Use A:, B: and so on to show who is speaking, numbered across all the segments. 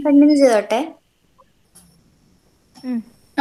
A: Continue ചെയ്തോട്ടെ
B: ഉം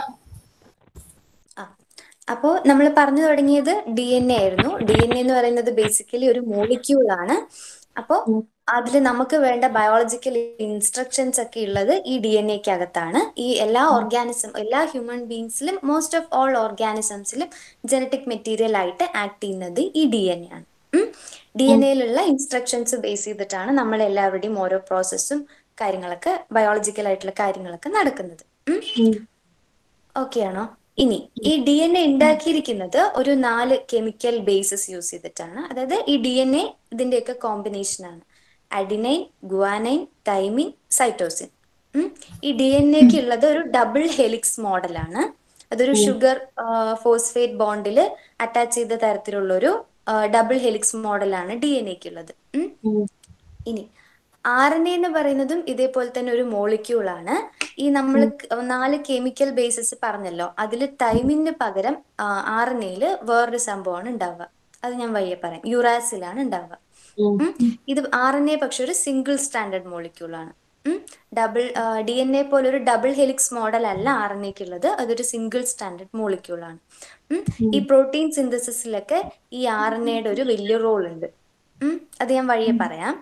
A: ആ അപ്പോ നമ്മൾ പറഞ്ഞു തുടങ്ങിയത് ഡി എൻ എ ആയിരുന്നു ഡി എൻ എ എന്ന് പറയുന്നത് ബേസിക്കലി ഒരു മോളിക്യൂൾ ആണ് അപ്പോ അതിൽ നമുക്ക് വേണ്ട ബയോളജിക്കൽ ഇൻസ്ട്രക്ഷൻസ് ഒക്കെ ഉള്ളത് ഈ ഡി എൻ എക്ക് അകത്താണ് ഈ എല്ലാ ഓർഗാനിസം എല്ലാ ഹ്യൂമൻ ബീങ്സിലും മോസ്റ്റ് ഓഫ് ഓൾ ഓർഗാനിസംസിലും ജനറ്റിക് മെറ്റീരിയൽ ആയിട്ട് ആക്ട് ചെയ്യുന്നത് ഈ ഡി എൻ എ ആണ് ഡി എൻ എയിലുള്ള ഇൻസ്ട്രക്ഷൻസ് ബേസ് ചെയ്തിട്ടാണ് നമ്മൾ എല്ലാവരുടെയും ഓരോ പ്രോസസ്സും കാര്യങ്ങളൊക്കെ ബയോളജിക്കൽ ആയിട്ടുള്ള കാര്യങ്ങളൊക്കെ നടക്കുന്നത് ഓക്കെ ആണോ ഇനി ഈ ഡി എൻ എ ഉണ്ടാക്കിയിരിക്കുന്നത് ഒരു നാല് കെമിക്കൽ ബേസസ് യൂസ് ചെയ്തിട്ടാണ് അതായത് ഈ ഡി എൻ എ ഇതിന്റെയൊക്കെ കോമ്പിനേഷൻ ആണ് അഡിനൈൻ ഗുവാനൈൻ തൈമിൻ സൈറ്റോസിൻ ഈ ഡി എൻ എക്ക് ഉള്ളത് ഒരു ഡബിൾ ഹെലിക്സ് മോഡലാണ് അതൊരു ഷുഗർ ഫോസ്ഫേറ്റ് ബോണ്ടിൽ അറ്റാച്ച് ചെയ്ത തരത്തിലുള്ള ഒരു ഡബിൾ ഹെലിക്സ് മോഡലാണ് ഡി എൻ എക്ക് ഉള്ളത് ഇനി ആർ എൻ എ എന്ന് പറയുന്നതും ഇതേപോലെ തന്നെ ഒരു മോളിക്യൂൾ ആണ് ഈ നമ്മൾ നാല് കെമിക്കൽ ബേസസ് പറഞ്ഞല്ലോ അതിൽ തൈമിന് പകരം ആർ എൻ എയിൽ വേറൊരു സംഭവമാണ് ഉണ്ടാവുക അത് ഞാൻ വഴിയെ പറയാം യുറാസിലാണ് ഉണ്ടാവുക ഇത് ആർ എൻ എ പക്ഷെ ഒരു സിംഗിൾ സ്റ്റാൻഡേർഡ് മോളിക്യൂൾ ആണ് ഡബിൾ ഡി എൻ എ പോലെ ഒരു ഡബിൾ ഹെലിക്സ് മോഡൽ അല്ല ആർ എൻ എക്ക് ഉള്ളത് അതൊരു സിംഗിൾ സ്റ്റാൻഡേർഡ് മോളിക്യൂൾ ആണ് ഈ പ്രോട്ടീൻ സിന്തസിസിലൊക്കെ ഈ ആർ എൻ എയുടെ ഒരു വലിയ റോൾ ഉണ്ട് അത് ഞാൻ വഴിയെ പറയാം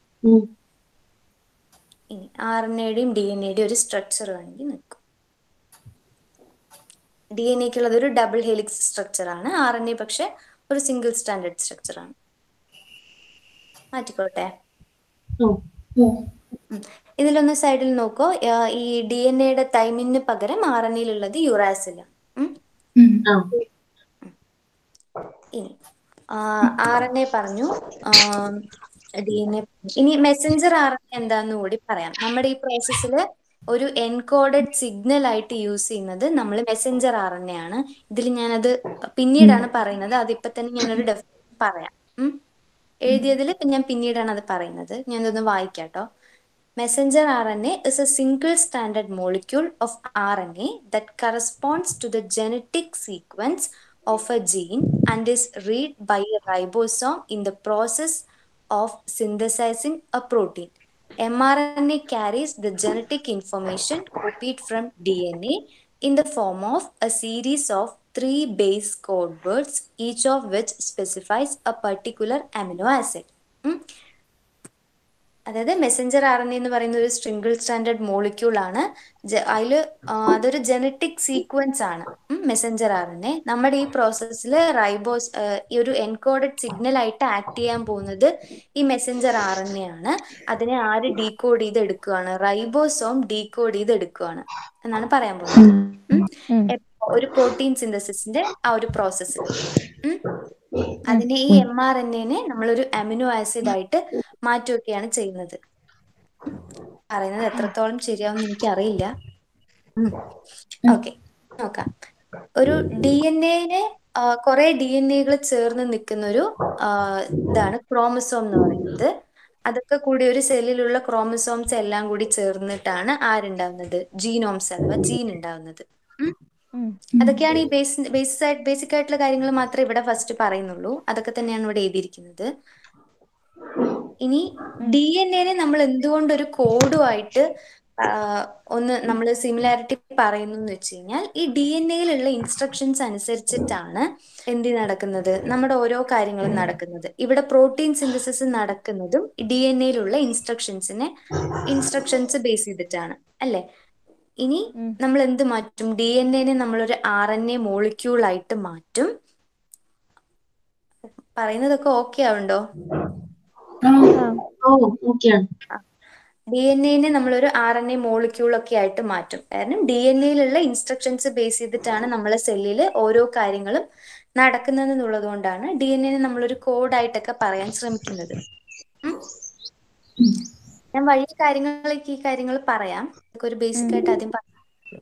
A: ഇനി ആർ എൻ എയുടെയും ഡി എൻ എയുടെയും ഒരു സ്ട്രക്ചർ വേണമെങ്കിൽ നിൽക്കും ഡി എൻ എക്കുള്ളത് ഒരു ഡബിൾ ഹെലിക്സ് സ്ട്രക്ചർ ആണ് ആർ എൻ എ പക്ഷെ ഒരു സിംഗിൾ സ്റ്റാൻഡേർഡ് സ്ട്രക്ചർ ആണ് മാറ്റിക്കോട്ടെ ഇതിലൊന്ന് സൈഡിൽ നോക്കോ ഈ ഡി എൻ എയുടെ തൈമിന് പകരം ആർ എൻ എയിലുള്ളത് യുറാസിലാണ് ഇനി ആർ എൻ എ പറഞ്ഞു ഡി എൻ എ ഇനി മെസ്സഞ്ചർ ആർ എൻ എ എന്താന്ന് കൂടി പറയാം നമ്മുടെ ഈ പ്രോസസ്സിൽ ഒരു എൻകോഡഡ് സിഗ്നൽ ആയിട്ട് യൂസ് ചെയ്യുന്നത് നമ്മൾ മെസ്സഞ്ചർ ആർ എൻ എ ആണ് ഇതിൽ ഞാനത് പിന്നീടാണ് പറയുന്നത് അതിപ്പോ തന്നെ ഞാനൊരു ഡെഫിനേഷൻ പറയാം എഴുതിയതിൽ ഞാൻ പിന്നീടാണ് അത് പറയുന്നത് ഞാനതൊന്ന് വായിക്കാട്ടോ Messenger RNA is a single standard molecule of RNA that corresponds to the genetic sequence of a gene and is read by a ribosome in the process of synthesizing a protein. mRNA carries the genetic information copied from DNA in the form of a series of three base code words, each of which specifies a particular amino acid. അതായത് messenger R N എന്ന് പറയുന്ന ഒരു single standard molecule ആണ് അതിൽ അതൊരു genetic sequence ആണ് messenger R N A നമ്മുടെ ഈ പ്രോസസ്സിൽ റൈബോസ് ഈ ഒരു എൻകോഡഡ് സിഗ്നൽ ആയിട്ട് ആക്ട് ചെയ്യാൻ പോകുന്നത് ഈ മെസ്സഞ്ചർ ആർ എൻ എ ആണ് അതിനെ ആര് ഡീകോഡ് ചെയ്ത് എടുക്കുകയാണ് റൈബോസോം ഡീകോഡ് ചെയ്ത് എടുക്കുകയാണ് എന്നാണ് പറയാൻ പോകുന്നത് ഒരു പ്രോട്ടീൻ സിന്തസിസിന്റെ ആ ഒരു പ്രോസസ്സിൽ അതിനെ ഈ എം ആർ എൻ എനെ നമ്മളൊരു അമിനോ ആസിഡ് ആയിട്ട് മാറ്റുകയൊക്കെയാണ് ചെയ്യുന്നത് പറയുന്നത് എത്രത്തോളം ശരിയാവും എനിക്ക് അറിയില്ല ഓക്കെ നോക്കാം ഒരു ഡി എൻ എനെ കുറെ ഡി എൻ എകൾ ചേർന്ന് നിൽക്കുന്ന ഒരു ഇതാണ് ക്രോമസോം എന്ന് പറയുന്നത് അതൊക്കെ കൂടി ഒരു സെല്ലിലുള്ള ക്രോമസോംസ് എല്ലാം കൂടി ചേർന്നിട്ടാണ് ആരുണ്ടാവുന്നത് ജീനോംസ് അഥവാ ജീൻ ഉണ്ടാവുന്നത് അതൊക്കെയാണ് ഈ ബേസ് ബേസിസ് ആയിട്ട് ബേസിക് ആയിട്ടുള്ള കാര്യങ്ങൾ മാത്രമേ ഇവിടെ ഫസ്റ്റ് പറയുന്നുള്ളൂ അതൊക്കെ തന്നെയാണ് ഇവിടെ എഴുതിയിരിക്കുന്നത് ഇനി ഡി എൻ എനെ നമ്മൾ എന്തുകൊണ്ട് ഒരു കോഡുമായിട്ട് ഒന്ന് നമ്മൾ സിമിലാരിറ്റി പറയുന്നു എന്ന് വെച്ച് കഴിഞ്ഞാൽ ഈ ഡി എൻ എയിലുള്ള ഇൻസ്ട്രക്ഷൻസ് അനുസരിച്ചിട്ടാണ് എന്ത് നടക്കുന്നത് നമ്മുടെ ഓരോ കാര്യങ്ങളും നടക്കുന്നത് ഇവിടെ പ്രോട്ടീൻ സിന്തസിസ് നടക്കുന്നതും ഡി എൻ എയിലുള്ള ഇൻസ്ട്രക്ഷൻസിനെ ഇൻസ്ട്രക്ഷൻസ് ബേസ് ചെയ്തിട്ടാണ് അല്ലേ ഇനി നമ്മൾ എന്ത് മാറ്റും ഡി എൻ എനെ നമ്മളൊരു ആർ എൻ എ മോളിക്യൂൾ ആയിട്ട് മാറ്റും പറയുന്നതൊക്കെ ഓക്കെ ആവുണ്ടോ ഡി എൻ എനെ നമ്മളൊരു ആർ എൻ എ മോളിക്യൂൾ ഒക്കെ ആയിട്ട് മാറ്റും കാരണം ഡി എൻ എയിലുള്ള ഇൻസ്ട്രക്ഷൻസ് ബേസ് ചെയ്തിട്ടാണ് നമ്മളെ സെല്ലിൽ ഓരോ കാര്യങ്ങളും നടക്കുന്നത് എന്നുള്ളത് കൊണ്ടാണ് ഡി എൻ എനെ നമ്മളൊരു കോഡായിട്ടൊക്കെ പറയാൻ ശ്രമിക്കുന്നത് ഞാൻ വഴി കാര്യങ്ങളിലേക്ക് ഈ കാര്യങ്ങൾ പറയാം ഇതൊക്കെ ഒരു ബേസിക് ആയിട്ട് ആദ്യം പറയാം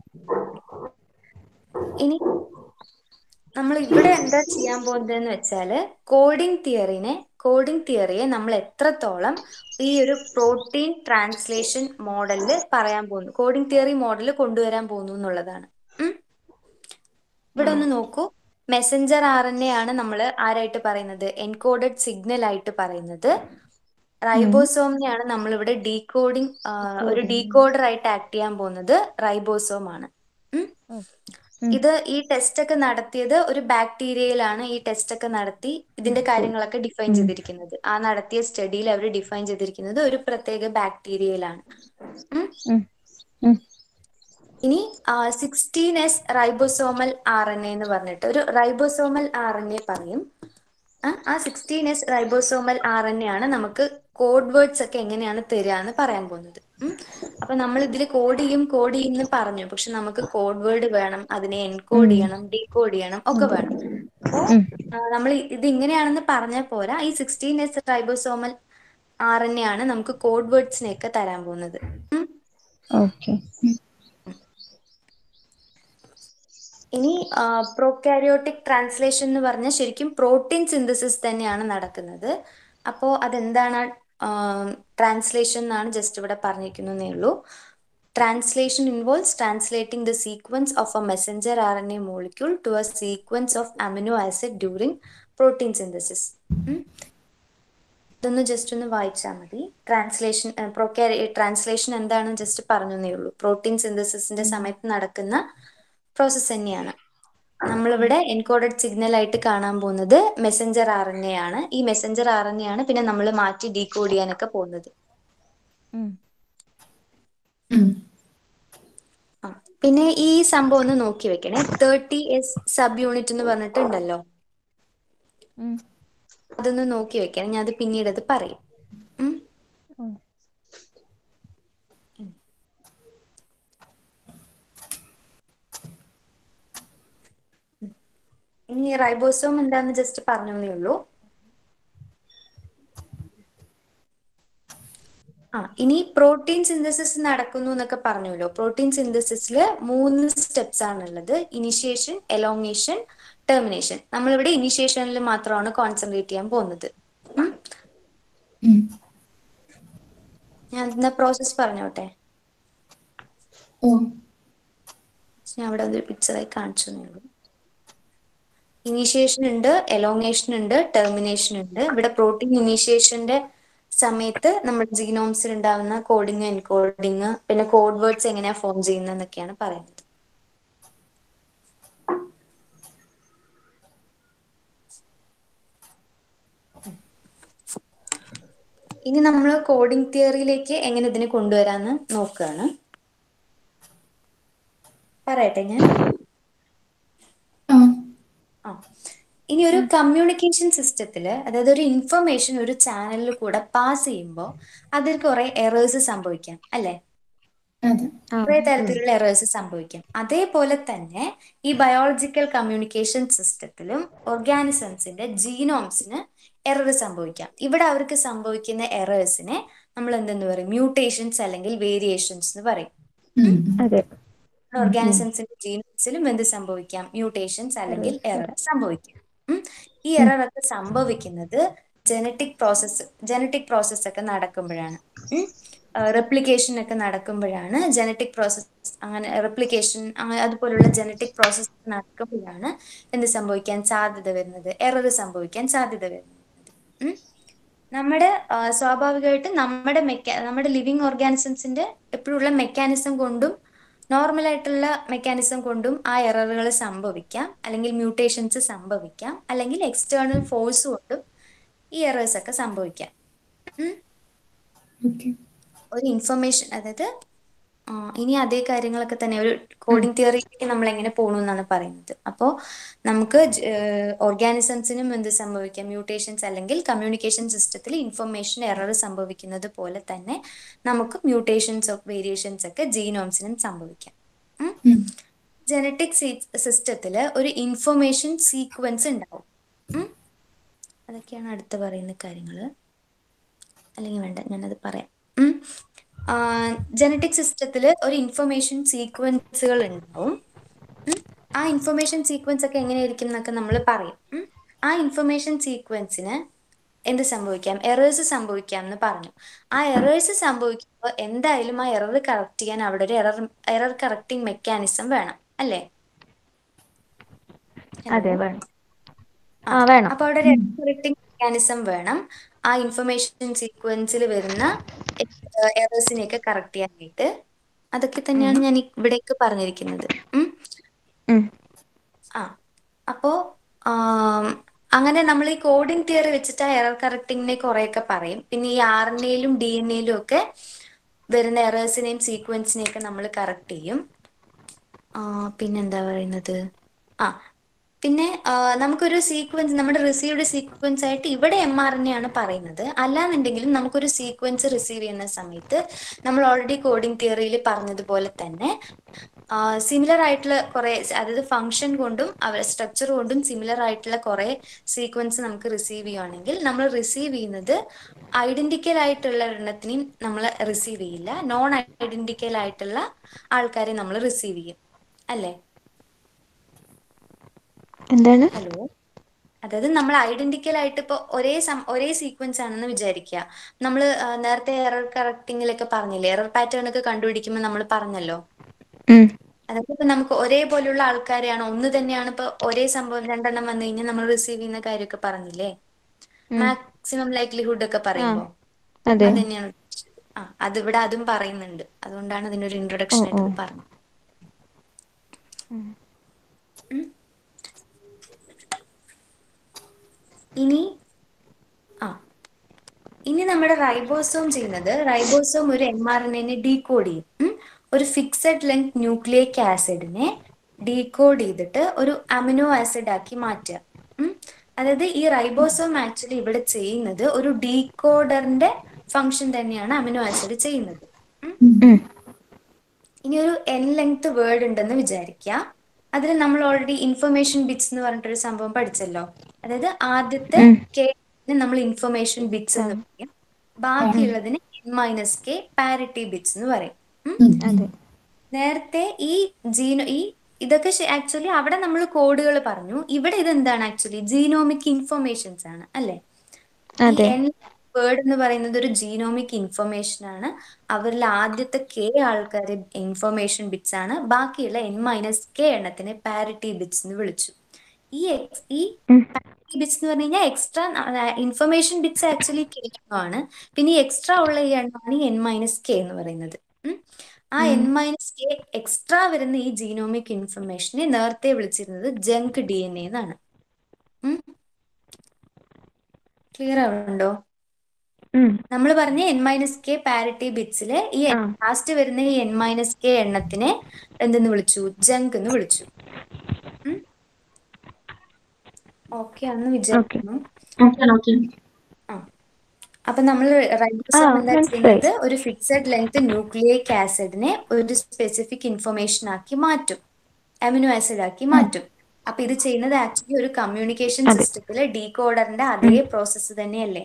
A: ഇനി നമ്മൾ ഇവിടെ എന്താ ചെയ്യാൻ പോകുന്നതെന്ന് വെച്ചാല് കോഡിംഗ് തിയറിനെ കോഡിംഗ് തിയറിയെ നമ്മൾ എത്രത്തോളം ഈ ഒരു പ്രോട്ടീൻ ട്രാൻസ്ലേഷൻ മോഡലിൽ പറയാൻ പോകുന്നു കോഡിംഗ് തിയറി മോഡൽ കൊണ്ടുവരാൻ പോകുന്നു എന്നുള്ളതാണ് ഇവിടെ ഒന്ന് നോക്കൂ മെസ്സഞ്ചർ ആർ എൻ എ ആണ് നമ്മൾ ആരായിട്ട് പറയുന്നത് എൻകോഡഡ് സിഗ്നൽ ആയിട്ട് പറയുന്നത്
B: ഉം
A: റൈബോസോമിനെയാണ് നമ്മളിവിടെ ഡീകോഡിംഗ് ഒരു
B: ഡീകോഡിംഗ്
A: ഡീകോഡർ ആയിട്ട് ആക്ട് ചെയ്യാൻ പോകുന്നത് റൈബോസോം ആണ് ഉം
B: ഓക്കെ ഉം
A: ഇത് ഈ ടെസ്റ്റ് ഒക്കെ നടത്തിയത് ഒരു ബാക്ടീരിയയിലാണ് ഈ ടെസ്റ്റ് ഒക്കെ നടത്തി ഇതിന്റെ കാര്യങ്ങളൊക്കെ ഡിഫൈൻ
B: ഉം
A: ചെയ്തിരിക്കുന്നത് ആ നടത്തിയ സ്റ്റഡിയിൽ അവർ ഡിഫൈൻ ചെയ്തിരിക്കുന്നത് ഒരു പ്രത്യേക ബാക്ടീരിയയിലാണ് ഉം
B: ഉം ഉം
A: ഇനി sixteen S ribosomal R N A എന്ന് പറഞ്ഞിട്ട് ഒരു റൈബോസോമൽ ആർ എൻ എ പറയും ആ sixteen S ribosomal R N A ആണ് നമുക്ക് കോഡ് വേർഡ്സ് ഒക്കെ എങ്ങനെയാണ് തരിക എന്ന് പറയാൻ പോകുന്നത് ഉം അപ്പൊ നമ്മൾ ഇതിൽ കോഡ് ചെയ്യും കോഡ് ചെയ്യുമെന്ന് പറഞ്ഞു പക്ഷെ നമുക്ക് കോഡ് വേർഡ് വേണം അതിനെ എൻകോഡ്
B: ഉം
A: ചെയ്യണം ഡീകോഡ് ചെയ്യണം ഒക്കെ വേണം അപ്പോ
B: ഉം
A: നമ്മൾ ഇത് ഇങ്ങനെയാണെന്ന് പറഞ്ഞാൽ പോരാ ഈ sixteen S ribosomal R N A ആണ് നമുക്ക് കോഡ് വേർഡ്സിനെയൊക്കെ തരാൻ പോകുന്നത് ഉം
B: ഓക്കെ
A: ഇനി പ്രോകാരിയോട്ടിക് ട്രാൻസ്ലേഷൻ എന്ന് പറഞ്ഞാൽ ശരിക്കും പ്രോട്ടീൻ സിന്തസിസ് തന്നെയാണ് നടക്കുന്നത് അപ്പോൾ അതെന്താണ് ട്രാൻസ്ലേഷൻ എന്നാണ് ജസ്റ്റ് ഇവിടെ പറഞ്ഞിരിക്കുന്നതേ ഉള്ളൂ translation involves translating the sequence of a messenger R N A molecule to a sequence of amino acid during protein synthesis ഇതൊന്ന് ജസ്റ്റ് ഒന്ന് വായിച്ചാൽ മതി ട്രാൻസ്ലേഷൻ പ്രോക്കാരി ട്രാൻസ്ലേഷൻ എന്താണെന്ന് ജസ്റ്റ് പറഞ്ഞേ ഉള്ളൂ പ്രോട്ടീൻ സിന്തസിസിന്റെ സമയത്ത് നടക്കുന്ന പ്രോസസ്സ് തന്നെയാണ് നമ്മളിവിടെ എൻകോഡഡ് സിഗ്നൽ ആയിട്ട് കാണാൻ പോകുന്നത് മെസ്സഞ്ചർ ആർ എൻ എ ആണ് ഈ മെസ്സഞ്ചർ ആർ എൻ എ ആണ് പിന്നെ നമ്മൾ മാറ്റി ഡീകോഡ് ചെയ്യാനൊക്കെ പോകുന്നത്
B: ഉം
A: ആ പിന്നെ ഈ സംഭവം ഒന്ന് നോക്കി വെക്കണേ തേർട്ടി എസ് സബ് യൂണിറ്റ് എന്ന് പറഞ്ഞിട്ടുണ്ടല്ലോ
B: ഉം
A: അതൊന്ന് നോക്കി വെക്കണം ഞാൻ അത് പിന്നീട് അത് പറയും ഉം.
B: ഉം.
A: ഇനി റൈബോസോം എന്താന്ന് ജസ്റ്റ് പറഞ്ഞേ ഉള്ളൂ ആ ഇനി പ്രോട്ടീൻ സിന്തസിസ് നടക്കുന്നു എന്നൊക്കെ പറഞ്ഞല്ലോ പ്രോട്ടീൻ സിന്തസിസിൽ മൂന്ന് സ്റ്റെപ്സ് ആണുള്ളത് ഇനിഷ്യേഷൻ എലോങ്ങേഷൻ ടെർമിനേഷൻ നമ്മളിവിടെ ഇനിഷ്യേഷനിൽ മാത്രമാണ് കോൺസെൻട്രേറ്റ് ചെയ്യാൻ പോകുന്നത് ഉം.
C: ഉം.
A: ഞാൻ എന്നാ പ്രോസസ് പറഞ്ഞോട്ടെ
C: ഓ
A: ഞാൻ അവിടെ ഒരു പിക്ചറായി കാണിച്ചു തന്നേ ഉള്ളൂ ഇനീഷ്യേഷൻ ഉണ്ട് എലോങ്ങേഷൻ ഉണ്ട് ടെർമിനേഷൻ ഉണ്ട് ഇവിടെ പ്രോട്ടീൻ ഇനീഷ്യേഷന്റെ സമയത്ത് നമ്മുടെ ജീനോംസിൽ ഉണ്ടാവുന്ന കോഡിങ് എൻകോഡിങ് പിന്നെ കോഡ് വേർഡ്സ് എങ്ങനെയാ ഫോം ചെയ്യുന്നത് എന്നൊക്കെയാണ് പറയുന്നത് ഇനി നമ്മൾ കോഡിംഗ് തിയറിയിലേക്ക് എങ്ങനെ ഇതിനെ കൊണ്ടുവരാന്ന് നോക്കുകയാണ് പറയട്ടെ ഞാൻ
C: ആ
A: ആ ഇനി ഒരു കമ്മ്യൂണിക്കേഷൻ സിസ്റ്റത്തിൽ അതായത് ഒരു ഇൻഫർമേഷൻ ഒരു ചാനലിൽ കൂടെ പാസ് ചെയ്യുമ്പോൾ അതിൽ കുറെ എറേഴ്സ് സംഭവിക്കാം അല്ലെ
C: അതെ
B: ആ
A: കുറെ തരത്തിലുള്ള എറേഴ്സ് സംഭവിക്കാം അതേപോലെ തന്നെ ഈ ബയോളജിക്കൽ കമ്മ്യൂണിക്കേഷൻ സിസ്റ്റത്തിലും ഓർഗാനിസംസിന്റെ ജീനോംസിന് എറർ സംഭവിക്കാം ഇവിടെ അവർക്ക് സംഭവിക്കുന്ന എറേഴ്സിനെ നമ്മൾ എന്തെന്ന് പറയും മ്യൂട്ടേഷൻസ് അല്ലെങ്കിൽ വേരിയേഷൻസ് എന്ന് പറയും
C: ഉം.
B: അതെ
A: ഓർഗാനിസംസിന്റെ ജീനോംസിലും എന്ത് സംഭവിക്കാം മ്യൂട്ടേഷൻസ് അല്ലെങ്കിൽ
B: Errors
A: എറർ സംഭവിക്കാം ഉം. ഈ എറർ ഒക്കെ സംഭവിക്കുന്നത് ജനറ്റിക് പ്രോസസ്സ് ജനറ്റിക് പ്രോസസ്സ് ഒക്കെ നടക്കുമ്പോഴാണ് റെപ്ലിക്കേഷൻ ഒക്കെ നടക്കുമ്പോഴാണ് ജനറ്റിക് പ്രോസസ് അങ്ങനെ റെപ്ലിക്കേഷൻ അങ്ങനെ അതുപോലുള്ള ജനറ്റിക് പ്രോസസ്സ് നടക്കുമ്പോഴാണ് എന്ത് സംഭവിക്കാൻ സാധ്യത വരുന്നത് എറർ സംഭവിക്കാൻ സാധ്യത വരുന്നത് ഉം. നമ്മുടെ ആ, സ്വാഭാവികമായിട്ടും നമ്മുടെ മെക്കാ നമ്മുടെ ലിവിങ് ഓർഗാനിസംസിന്റെ എപ്പോഴുള്ള മെക്കാനിസം കൊണ്ടും നോർമൽ ആയിട്ടുള്ള മെക്കാനിസം കൊണ്ടും ആ എററുകൾ സംഭവിക്കാം അല്ലെങ്കിൽ മ്യൂട്ടേഷൻസ് സംഭവിക്കാം അല്ലെങ്കിൽ എക്സ്റ്റേണൽ ഫോഴ്സ് കൊണ്ടും ഈ എറേഴ്സ് ഒക്കെ സംഭവിക്കാം ഉം.
C: ഓക്കെ
A: ഒരു ഇൻഫർമേഷൻ അതായത് ആ, ഇനി അതേ കാര്യങ്ങളൊക്കെ തന്നെ ഒരു കോഡിംഗ് തിയറിക്ക് നമ്മൾ എങ്ങനെ പോകണം എന്നാണ് പറയുന്നത് അപ്പോൾ നമുക്ക് ഓർഗാനിസംസിനും എന്ത് സംഭവിക്കാം മ്യൂട്ടേഷൻസ് അല്ലെങ്കിൽ കമ്മ്യൂണിക്കേഷൻ സിസ്റ്റത്തിൽ ഇൻഫർമേഷൻ എറർ സംഭവിക്കുന്നത് പോലെ തന്നെ നമുക്ക് മ്യൂട്ടേഷൻസ് ഓഫ് വേരിയേഷൻസ് ഒക്കെ ജീനോംസിനും സംഭവിക്കാം
C: ഉം.
A: ജനറ്റിക് സിസ്റ്റത്തിൽ ഒരു ഇൻഫർമേഷൻ സീക്വൻസ് ഉണ്ടാവും ഉം. അതൊക്കെയാണ് അടുത്ത് പറയുന്ന കാര്യങ്ങൾ അല്ലെങ്കിൽ വേണ്ട ഞാനത് പറയാം ജനറ്റിക് സിസ്റ്റത്തിൽ ഒരു ഇൻഫർമേഷൻ സീക്വൻസുകൾ ഉണ്ടാവും ഉം. ആ ഇൻഫർമേഷൻ സീക്വൻസ് ഒക്കെ എങ്ങനെയായിരിക്കും എന്നൊക്കെ നമ്മൾ പറയും ഉം. ആ ഇൻഫർമേഷൻ സീക്വൻസിന് എന്ത് സംഭവിക്കാം എറേഴ്സ് സംഭവിക്കാം എന്ന് പറഞ്ഞു ആ എറേഴ്സ് സംഭവിക്കുമ്പോൾ എന്തായാലും ആ എറർ കറക്റ്റ് ചെയ്യാൻ അവിടെ ഒരു എറർ എറർ കറക്റ്റിംഗ് മെക്കാനിസം വേണം അല്ലേ
B: അതെ വേണം ആ വേണം
A: അപ്പൊ അവിടെ ഒരു എറർ കറക്റ്റിംഗ് മെക്കാനിസം വേണം ആ ഇൻഫർമേഷൻ സീക്വൻസിൽ വരുന്ന എറേഴ്സിനെയൊക്കെ കറക്റ്റ് ചെയ്യാനായിട്ട് അതൊക്കെ
B: ഉം
A: തന്നെയാണ് ഞാൻ ഇവിടേക്ക് പറഞ്ഞിരിക്കുന്നത് ഉം.
B: ഉം
A: ആ അപ്പോ ആം, അങ്ങനെ നമ്മൾ ഈ കോഡിംഗ് തിയറി വെച്ചിട്ട് ആ എറർ കറക്റ്റിങ്ങിനെ കുറെയൊക്കെ പറയും പിന്നെ ഈ ആർ എൻ എയിലും ഡി എൻ എയിലും ഒക്കെ വരുന്ന എറേഴ്സിനെയും സീക്വൻസിനെയൊക്കെ നമ്മൾ കറക്റ്റ് ചെയ്യും ആ പിന്നെന്താ പറയുന്നത് ആ പിന്നെ ആ, നമുക്കൊരു സീക്വൻസ് നമ്മുടെ റിസീവ്ഡ് സീക്വൻസ് ആയിട്ട് ഇവിടെ എം ആർ എൻ എ ആണ് പറയുന്നത് അല്ലാന്നുണ്ടെങ്കിലും നമുക്കൊരു സീക്വൻസ് റിസീവ് ചെയ്യുന്ന സമയത്ത് നമ്മൾ ഓൾറെഡി കോഡിംഗ് തിയറിയിൽ പറഞ്ഞതുപോലെ തന്നെ സിമിലർ ആയിട്ടുള്ള കുറെ അതായത് ഫംഗ്ഷൻ കൊണ്ടും സ്ട്രക്ചർ കൊണ്ടും സിമിലർ ആയിട്ടുള്ള കുറെ സീക്വൻസ് നമുക്ക് റിസീവ് ചെയ്യുവാണെങ്കിൽ നമ്മൾ റിസീവ് ചെയ്യുന്നത് ഐഡന്റിക്കൽ ആയിട്ടുള്ള എണ്ണത്തിനെയും നമ്മൾ റിസീവ് ചെയ്യില്ല നോൺ ഐഡന്റിക്കൽ ആയിട്ടുള്ള ആൾക്കാരെ നമ്മൾ റിസീവ് ചെയ്യും അല്ലേ
B: എന്താണ്
A: ഹലോ അതായത് നമ്മൾ ഐഡന്റിക്കൽ ആയിട്ട് ഇപ്പോൾ ഒരേ സം ഒരേ സീക്വൻസ് ആണെന്ന് വിചാരിക്കുക നമ്മൾ നേരത്തെ എറർ കറക്റ്റിങ്ങിലൊക്കെ പറഞ്ഞില്ലേ എറർ പാറ്റേൺ ഒക്കെ കണ്ടുപിടിക്കുമ്പോൾ നമ്മൾ പറഞ്ഞല്ലോ
B: ഉം
A: അതായത് ഇപ്പൊ നമുക്ക് ഒരേപോലുള്ള ആൾക്കാരെയാണ് ഒന്ന് തന്നെയാണ് ഇപ്പൊ ഒരേ സംഭവം രണ്ടെണ്ണം വന്നു കഴിഞ്ഞാൽ നമ്മൾ റിസീവ് ചെയ്യുന്ന കാര്യമൊക്കെ പറഞ്ഞില്ലേ
B: ഉം.
A: മാക്സിമം ലൈക്ലിഹുഡ് ഒക്കെ പറയുമ്പോൾ
B: അതെ
A: അത് തന്നെയാണ് ഉദ്ദേശിച്ചത്. ആ അതിവിടെ അതും പറയുന്നുണ്ട് അതുകൊണ്ടാണ് അതിനൊരു ഇൻട്രൊഡക്ഷൻ
B: ഓ,
A: ആയിട്ട് ഇത്
B: ഓ.
A: പറഞ്ഞത്
B: ഉം.
A: ഉം. ഇനി ആ ഇനി നമ്മുടെ റൈബോസോം ചെയ്യുന്നത് റൈബോസോം ഒരു എം ആർ എൻ എനെ ഡീകോഡ് ചെയ്യും ഉം. ഒരു ഫിക്സഡ് ലെങ്ത് ന്യൂക്ലിയിക് ആസിഡിനെ ഡീകോഡ് ചെയ്തിട്ട് ഒരു അമിനോ ആസിഡ് ആക്കി മാറ്റുക ഉം. അതായത് ഈ റൈബോസോം ആക്ച്വലി ഇവിടെ ചെയ്യുന്നത് ഒരു ഡീകോഡറിന്റെ ഫംഗ്ഷൻ തന്നെയാണ് അമിനോ ആസിഡ് ചെയ്യുന്നത് ഉം.
B: ഉം.
A: ഇനി ഒരു എൻ ലെങ്ത് വേർഡ് ഉണ്ടെന്ന് വിചാരിക്കുക അതിൽ നമ്മൾ ഓൾറെഡി ഇൻഫർമേഷൻ ബിറ്റ്സ് എന്ന് പറഞ്ഞിട്ടൊരു സംഭവം പഠിച്ചല്ലോ അതായത് ആദ്യത്തെ
B: ഉം.
A: കെ നമ്മൾ ഇൻഫർമേഷൻ ബിറ്റ്സ് എന്ന് പറയും ബാക്കിയുള്ളതിന് N minus K parity bits എന്ന് പറയും ഉം.
B: അതെ
A: നേരത്തെ ഈ ജീനോ ഈ ഇതൊക്കെ ആക്ച്വലി അവിടെ നമ്മൾ കോഡുകൾ പറഞ്ഞു ഇവിടെ ഇത് എന്താണ് ആക്ച്വലി ജീനോമിക് ഇൻഫർമേഷൻസ് ആണ് അല്ലെ ഈ
B: അതെ
A: എൻ വേർഡ് എന്ന് പറയുന്നത് ഒരു ജീനോമിക് ഇൻഫർമേഷൻ ആണ് അവരിൽ ആദ്യത്തെ കെ ആൾക്കാർ ഇൻഫർമേഷൻ ബിറ്റ്സ് ആണ് ബാക്കിയുള്ള എൻ മൈനസ് കെ എണ്ണത്തിനെ പാരിറ്റി ബിറ്റ്സ് എന്ന് വിളിച്ചു ഈ ex- ഈ
B: ഉം.
A: പാരിറ്റി ബിറ്റ്സ് എന്ന് പറഞ്ഞു കഴിഞ്ഞാൽ extra information bits actually K എണ്ണമാണ് പിന്നെ ഈ എക്സ്ട്രാ ഉള്ള ഈ എണ്ണമാണ് ഈ എൻ മൈനസ് കെ എന്ന് പറയുന്നത് ഉം. ആ എൻ മൈനസ് കെ എക്സ്ട്രാ വരുന്ന ഈ ജീനോമിക് ഇൻഫർമേഷനെ നേരത്തെ വിളിച്ചിരുന്നത് ജങ്ക് ഡി എൻ എ എന്നാണ് ക്ലിയർ ആവുന്നുണ്ടോ
B: ഉം.
A: നമ്മൾ പറഞ്ഞ എൻ മൈനസ് കെ പാരിറ്റി ബിറ്റ്സില് ഈ
B: ആ.
A: ലാസ്റ്റ് വരുന്ന ഈ എൻ മൈനസ് കെ എണ്ണത്തിനെ എന്തെന്ന് വിളിച്ചു ജങ്ക് എന്ന് വിളിച്ചു ഓക്കെ ആണെന്ന് വിചാരിക്കുന്നു ആ അപ്പൊ നമ്മൾ റൈബോസോം
B: ആ,
A: എന്താ
B: മനസ്സിലായി.
A: ചെയ്യുന്നത് ഒരു ഫിക്സഡ് ലെങ്ത് ന്യൂക്ലിയിക് ആസിഡിനെ ഒരു സ്പെസിഫിക് ഇൻഫർമേഷൻ ആക്കി മാറ്റും അമിനോ ആസിഡ് ആക്കി മാറ്റും അപ്പൊ ഇത് ചെയ്യുന്നത് ആക്ച്വലി ഒരു കമ്മ്യൂണിക്കേഷൻ
B: അതെ.
A: സിസ്റ്റത്തിലെ ഡീകോഡറിന്റെ അതേ പ്രോസസ്സ് തന്നെയല്ലേ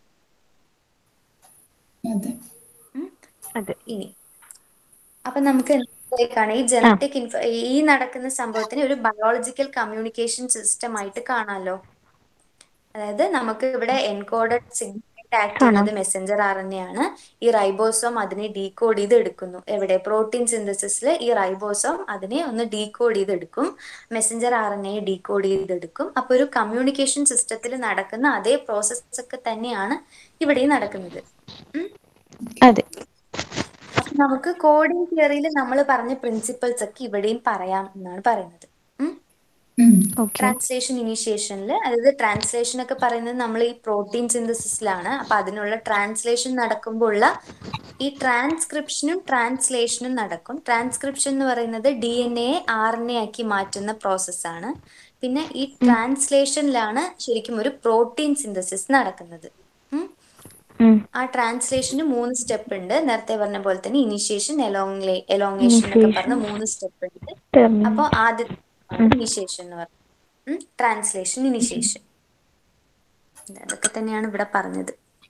C: അതെ
B: അതെ
A: ഇനി അപ്പൊ നമുക്ക് എന്തിലേക്കാണ് ഈ ജനറ്റിക് ഇൻഫ ഈ നടക്കുന്ന സംഭവത്തിനെ ഒരു ബയോളജിക്കൽ കമ്മ്യൂണിക്കേഷൻ സിസ്റ്റം ആയിട്ട് കാണാമല്ലോ അതായത് നമുക്ക് ഇവിടെ എൻകോഡഡ് സിഗ്നറ്റ് ആക്ട് ചെയ്യുന്നത് മെസ്സഞ്ചർ ആർ എൻ എ ആണ് ഈ റൈബോസോം അതിനെ ഡീകോഡ് ചെയ്ത് എടുക്കുന്നു എവിടെ പ്രോട്ടീൻ സിന്തസിസിൽ ഈ റൈബോസോം അതിനെ ഒന്ന് ഡീകോഡ് ചെയ്തെടുക്കും messenger R N A decode ചെയ്തെടുക്കും അപ്പൊ ഒരു കമ്മ്യൂണിക്കേഷൻ സിസ്റ്റത്തിൽ നടക്കുന്ന അതേ പ്രോസസ്സ് ഒക്കെ തന്നെയാണ് ഇവിടെയും നടക്കുന്നത് ഉം.
B: അതെ
A: അപ്പൊ നമുക്ക് കോഡിംഗ് തിയറിയിൽ നമ്മൾ പറഞ്ഞ പ്രിൻസിപ്പിൾസ് ഒക്കെ ഇവിടെയും പറയാം എന്നാണ് പറയുന്നത് ഉം.
C: ഉം.
B: ഓക്കെ
A: ട്രാൻസ്ലേഷൻ ഇനീഷ്യേഷനിൽ അതായത് ട്രാൻസ്ലേഷൻ ഒക്കെ പറയുന്നത് നമ്മൾ ഈ പ്രോട്ടീൻ സിന്തസിസിലാണ് അപ്പൊ അതിനുള്ള ട്രാൻസ്ലേഷൻ നടക്കുമ്പോൾ ഉള്ള ഈ ട്രാൻസ്ക്രിപ്ഷനും ട്രാൻസ്ലേഷനും നടക്കും ട്രാൻസ്ക്രിപ്ഷൻ എന്ന് പറയുന്നത് D N A R N A ആക്കി മാറ്റുന്ന പ്രോസസ്സാണ് പിന്നെ ഈ ട്രാൻസ്ലേഷനിലാണ് ശരിക്കും ഒരു പ്രോട്ടീൻ സിന്തസിസ് നടക്കുന്നത് ഉം.
B: ഉം.
A: ആ ട്രാൻസ്ലേഷന് മൂന്ന് സ്റ്റെപ്പ് ഉണ്ട് നേരത്തെ പറഞ്ഞ പോലെ തന്നെ ഇനിഷ്യേഷൻ എലോങ് എലോങ്ങേഷൻ എന്നൊക്കെ പറഞ്ഞ മൂന്ന് സ്റ്റെപ്പ് ഉണ്ട്
B: ടെർമിനൽ
A: അപ്പൊ ആദ്യത്തെ ഇനിഷ്യേഷൻ എന്ന് പറയുന്നത് ട്രാൻസ്ലേഷൻ ഇനിഷ്യേഷൻ അതൊക്കെ തന്നെയാണ് ഇവിടെ പറഞ്ഞത്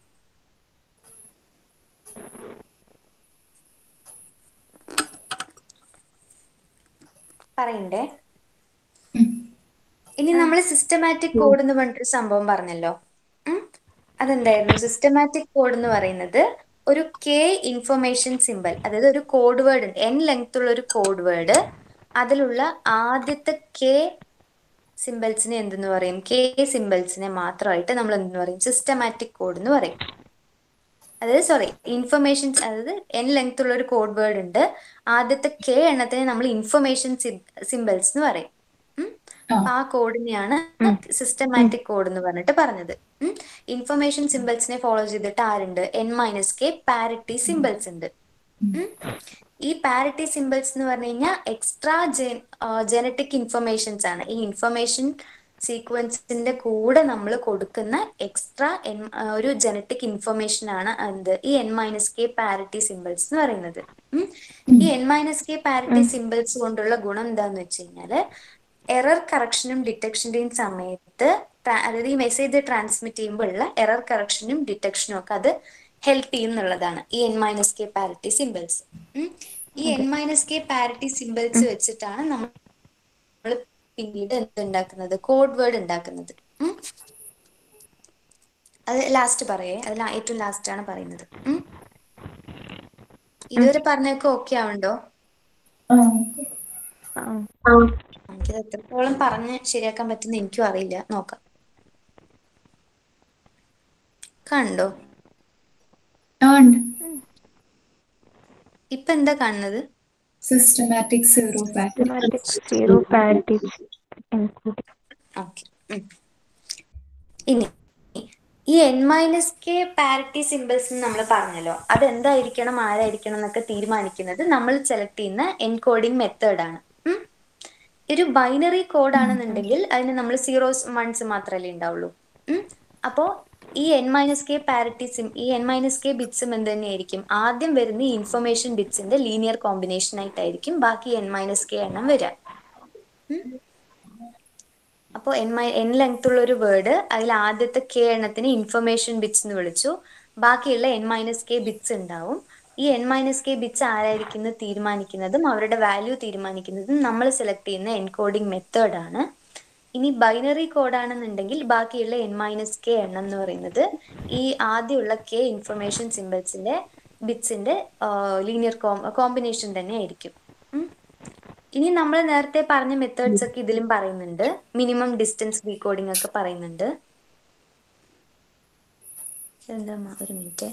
A: പറയണ്ടേ ഇനി നമ്മൾ സിസ്റ്റമാറ്റിക് കോഡ് എന്ന് പറഞ്ഞിട്ടൊരു സംഭവം പറഞ്ഞല്ലോ ഉം. അതെന്തായിരുന്നു സിസ്റ്റമാറ്റിക് കോഡ് എന്ന് പറയുന്നത് ഒരു കെ ഇൻഫർമേഷൻ സിമ്പൽ അതായത് ഒരു കോഡ് വേർഡ് ഉണ്ട് എൻ ലെങ്ത് ഉള്ള ഒരു കോഡ് വേർഡ് അതിലുള്ള ആദ്യത്തെ കെ സിമ്പിൾസിനെ എന്തെന്ന് പറയും കെ സിമ്പിൾസിനെ മാത്രമായിട്ട് നമ്മൾ എന്തെന്ന് പറയും സിസ്റ്റമാറ്റിക് കോഡ് എന്ന് പറയും അതായത് സോറി ഇൻഫർമേഷൻസ് അതായത് എൻ ലെങ്ത് ഉള്ള ഒരു കോഡ് വേർഡ് ഉണ്ട് ആദ്യത്തെ കെ എണ്ണത്തിനെ നമ്മൾ ഇൻഫർമേഷൻ സിമ്പിൾസ് എന്ന് പറയും ഉം.
C: ആ.
A: അപ്പൊ ആ കോഡിനെയാണ് സിസ്റ്റമാറ്റിക് കോഡ് എന്ന് പറഞ്ഞിട്ട് പറഞ്ഞത് ഇൻഫർമേഷൻ സിമ്പിൾസിനെ ഫോളോ ചെയ്തിട്ട് ആരുണ്ട് N minus K parity symbols ഉണ്ട് ഉം. ഈ പാരിറ്റി സിമ്പിൾസ് എന്ന് പറഞ്ഞു കഴിഞ്ഞാൽ എക്സ്ട്രാ ജനറ്റിക് ഇൻഫർമേഷൻസ് ആണ് ഈ ഇൻഫർമേഷൻ സീക്വൻസിന്റെ കൂടെ നമ്മൾ കൊടുക്കുന്ന എക്സ്ട്രാ ഒരു ജനറ്റിക് ഇൻഫർമേഷൻ ആണ് എന്ത് ഈ N minus K parity symbols എന്ന് പറയുന്നത് ഉം. ഈ N minus K parity symbols കൊണ്ടുള്ള ഗുണം എന്താന്ന് വെച്ച് കഴിഞ്ഞാല് എറർ കറക്ഷനും ഡിറ്റക്ഷന്റെയും സമയത്ത് ട്രാ- അതായത് ഈ മെസ്സേജ് ട്രാൻസ്മിറ്റ് ചെയ്യുമ്പോൾ ഉള്ള എറർ കറക്ഷനും ഡിറ്റക്ഷനും ഒക്കെ അത് ഹെൽപ്പ് ചെയ്യും എന്നുള്ളതാണ് ഈ N minus K parity symbols ഈ N minus K parity symbols വെച്ചിട്ടാണ് നമ്മൾ പിന്നീട് എന്തുണ്ടാക്കുന്നത് കോഡ് വേർഡ് ഉണ്ടാക്കുന്നത് ഉം. അത് ലാസ്റ്റ് പറയേ അത് ലാ- ഏറ്റവും ലാസ്റ്റ് ആണ് പറയുന്നത് ഉം. ഇതുവരെ പറഞ്ഞൊക്കെ ഓക്കെ ആവുണ്ടോ
C: ആ
B: ആ
A: എനിക്കത് എത്രത്തോളം പറഞ്ഞ് ശരിയാക്കാൻ പറ്റുന്ന എനിക്കും അറിയില്ല നോക്കാം കണ്ടോ
C: ആ ഉണ്ട്
A: ഇപ്പൊ എന്താ കാണുന്നത്
C: systematic zero pattern
B: systematic zero parity encoding.
A: Okay ഇനി ഈ N minus K parity symbols നമ്മൾ പറഞ്ഞല്ലോ അത് എന്തായിരിക്കണം ആരായിരിക്കണം എന്നൊക്കെ തീരുമാനിക്കുന്നത് നമ്മൾ സെലക്ട് ചെയ്യുന്ന എൻകോഡിംഗ് മെത്തേഡാണ് ഒരു ബൈനറി കോഡ് ആണെന്നുണ്ടെങ്കിൽ അതിന് നമ്മൾ സീറോസ് വൺസ് മാത്രമല്ലേ ഉണ്ടാവുള്ളൂ ഉം. അപ്പോ ഈ എൻ മൈനസ് കെ പാരിറ്റി സിം ഈ എൻ മൈനസ് കെ ബിറ്റ്സും എന്ത് തന്നെയായിരിക്കും ആദ്യം വരുന്ന ഈ ഇൻഫർമേഷൻ ബിറ്റ്സിന്റെ ലീനിയർ കോമ്പിനേഷൻ ആയിട്ടായിരിക്കും ബാക്കി എൻ മൈനസ് കെ എണ്ണം വരിക അപ്പോൾ എൻ മൈ എൻ ലെങ്ത് ഉള്ള ഒരു വേർഡ് അതിൽ ആദ്യത്തെ കെ എണ്ണത്തിന് ഇൻഫർമേഷൻ ബിറ്റ്സ് എന്ന് വിളിച്ചു ബാക്കിയുള്ള എൻ മൈനസ് കെ ബിറ്റ്സ് ഉണ്ടാവും ഈ എൻ മൈനസ് കെ ബിറ്റ്സ് ആരായിരിക്കും എന്ന് തീരുമാനിക്കുന്നതും അവരുടെ വാല്യൂ തീരുമാനിക്കുന്നതും നമ്മൾ സെലക്ട് ചെയ്യുന്ന എൻകോഡിംഗ് മെത്തേഡ് ആണ് ഇനി ബൈനറി കോഡ് ആണെന്നുണ്ടെങ്കിൽ ബാക്കിയുള്ള എൻ മൈനസ് കെ എണ്ണം എന്ന് പറയുന്നത് ഈ ആദ്യമുള്ള കെ ഇൻഫർമേഷൻ സിമ്പിൾസിന്റെ ബിറ്റ്സിന്റെ ലീനിയർ കോമ്പിനേഷൻ തന്നെ ആയിരിക്കും ഉം. ഇനി നമ്മൾ നേരത്തെ പറഞ്ഞ മെത്തേഡ്സ് ഒക്കെ ഇതിലും പറയുന്നുണ്ട് മിനിമം ഡിസ്റ്റൻസ് ഡീകോഡിംഗ് ഒക്കെ പറയുന്നുണ്ട് എന്താ മ- ഒരു മിനിറ്റ്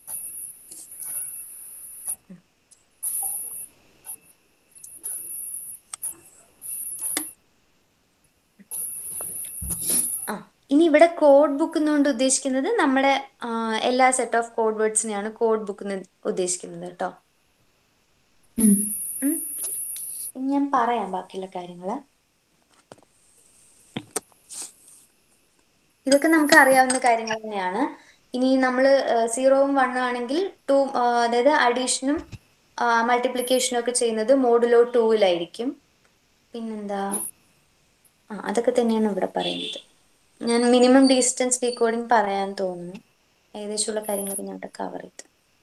A: ആ ഇനി ഇവിടെ കോഡ് ബുക്ക് എന്നുകൊണ്ട് ഉദ്ദേശിക്കുന്നത് നമ്മുടെ ആ, എല്ലാ സെറ്റ് ഓഫ് കോഡ് വേർഡ്സിനെയാണ് കോഡ് ബുക്ക് എന്ന് ഉദ്ദേശിക്കുന്നത് കേട്ടോ ഉം. ഇനി ഞാൻ പറയാം ബാക്കിയുള്ള കാര്യങ്ങള് ഇതൊക്കെ നമുക്ക് അറിയാവുന്ന കാര്യങ്ങൾ തന്നെയാണ് ഇനി നമ്മൾ സീറോവും വണ്ണും ആണെങ്കിൽ ടു അതായത് അഡീഷനും മൾട്ടിപ്ലിക്കേഷനും ഒക്കെ ചെയ്യുന്നത് മോഡുലോ ടൂവിലായിരിക്കും പിന്നെന്താ ആ അതൊക്കെ തന്നെയാണ് ഇവിടെ പറയുന്നത് ഞാൻ മിനിമം ഡിസ്റ്റൻസ് ഡീകോഡിംഗ് പറയാൻ തോന്നുന്നു ഏകദേശമുള്ള കാര്യങ്ങളൊക്കെ ഞാൻ ഇവിടെ കവർ ചെയ്തു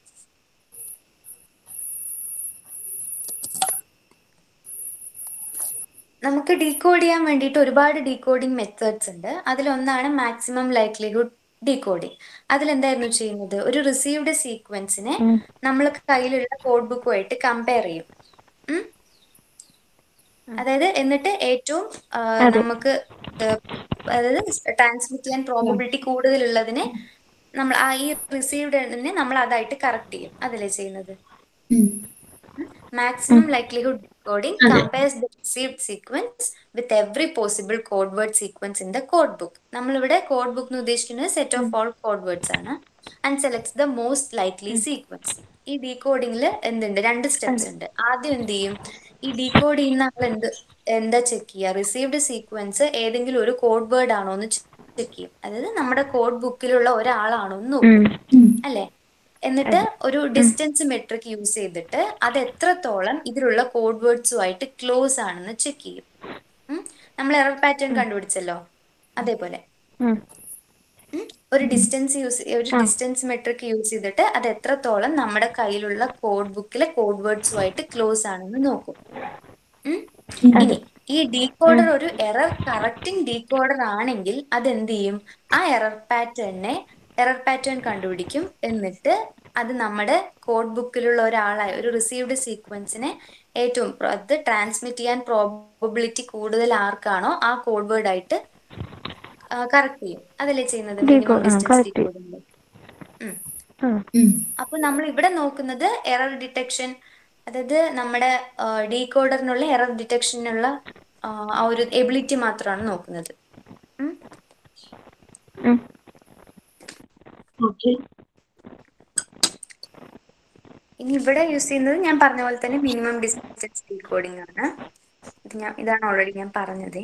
A: നമുക്ക് ഡീകോഡ് ചെയ്യാൻ വേണ്ടിയിട്ട് ഒരുപാട് ഡീകോഡിംഗ് മെത്തേഡ്സ് ഉണ്ട് അതിലൊന്നാണ് മാക്സിമം ലൈക്ലിഹുഡ് ഡീകോഡിംഗ് അതിലെന്തായിരുന്നു ചെയ്യുന്നത് ഒരു റിസീവ്ഡ് സീക്വൻസിനെ
B: ഉം.
A: നമ്മൾ കയ്യിലുള്ള കോഡ് ബുക്കുമായിട്ട് കമ്പയർ ചെയ്യും ഉം? അതായത് എന്നിട്ട് ഏറ്റവും ആ,
B: അതെ.
A: നമുക്ക് ഏഹ്, അതായത് ട്രാൻസ്മിറ്റ് ചെയ്യാൻ പ്രോബിലിറ്റി കൂടുതലുള്ളതിനെ നമ്മൾ ആ ഈ റിസീവ്ഡിനെ നമ്മൾ അതായിട്ട് കറക്റ്റ് ചെയ്യും അതല്ലേ ചെയ്യുന്നത് maximum likelihood decoding compares the received sequence with every possible code word sequence in the code book നമ്മളിവിടെ കോഡ് ബുക്ക് എന്ന് ഉദ്ദേശിക്കുന്നത് set of all code words ആണ് and selects the most likely sequence ഈ ഡീകോഡിംഗിൽ എന്തുണ്ട് രണ്ട് സ്റ്റെപ്സ് ഉണ്ട് ആദ്യം എന്ത് ചെയ്യും ഈ ഡീകോഡ് ചെയ്യുന്ന ആൾ എന്ത് എന്താ ചെക്ക് ചെയ്യുക റിസീവ്ഡ് സീക്വൻസ് ഏതെങ്കിലും ഒരു കോഡ് വേർഡ് ആണോ എന്ന് ചെക്ക് ചെയ്യും അതായത് നമ്മുടെ കോഡ് ബുക്കിലുള്ള ഒരാളാണോ എന്ന് നോക്കും
B: ഉം.
A: അല്ലെ എന്നിട്ട് ഒരു ഡിസ്റ്റൻസ് മെട്രിക് യൂസ് ചെയ്തിട്ട് അത് എത്രത്തോളം ഇതിലുള്ള കോഡ് വേർഡ്സുമായിട്ട് ക്ലോസ് ആണെന്ന് ചെക്ക് ചെയ്യും ഉം. നമ്മൾ എറർ പാറ്റേൺ കണ്ടുപിടിച്ചല്ലോ അതേപോലെ
B: ഉം.
A: ഉം. ഒരു ഡിസ്റ്റൻസ് യൂസ് ഒരു ഡിസ്റ്റൻസ് മെട്രിക് യൂസ് ചെയ്തിട്ട് അത് എത്രത്തോളം നമ്മുടെ കയ്യിലുള്ള കോഡ് ബുക്കിലെ കോഡ് വേർഡ്സുമായിട്ട് ക്ലോസ് ആണെന്ന് നോക്കും ഉം. ഇനി ഈ ഡീകോഡർ ഒരു എറർ കറക്റ്റിംഗ് ഡീകോഡർ ആണെങ്കിൽ അത് എന്ത് ചെയ്യും ആ എറർ പാറ്റേണിനെ എറർ പാറ്റേൺ കണ്ടുപിടിക്കും എന്നിട്ട് അത് നമ്മുടെ കോഡ് ബുക്കിലുള്ള ഒരാളായ ഒരു റിസീവ്ഡ് സീക്വൻസിനെ ഏറ്റവും പ്ര- അത് ട്രാൻസ്മിറ്റ് ചെയ്യാൻ പ്രോബബിലിറ്റി കൂടുതൽ ആർക്കാണോ ആ കോഡ് വേർഡ് ആയിട്ട് കറക്റ്റ് ചെയ്യും അതല്ലേ ചെയ്യുന്നത്
B: Decode,
A: മിനിമം
B: ആ,
A: ഡിസ്റ്റൻസ്
B: correct ചെയ്യും.
A: ഡീകോഡിംഗ്
B: ആ
C: ഉം.
A: അപ്പൊ നമ്മൾ ഇവിടെ നോക്കുന്നത് എറർ ഡിറ്റക്ഷൻ അതായത് നമ്മുടെ ഡീകോഡറിനുള്ള എറർ ഡിറ്റക്ഷനുള്ള ആ ഒരു എബിലിറ്റി മാത്രമാണ് നോക്കുന്നത് ഉം.
B: ഉം.
A: ഇനി ഇവിടെ യൂസ് ചെയ്യുന്നത് ഞാൻ പറഞ്ഞ പോലെ തന്നെ മിനിമം ഡിസ്റ്റൻസ് ഡീകോഡിംഗ് ആണ് ഇത് ഞാൻ ഇതാണ് ഓൾറെഡി ഞാൻ പറഞ്ഞത്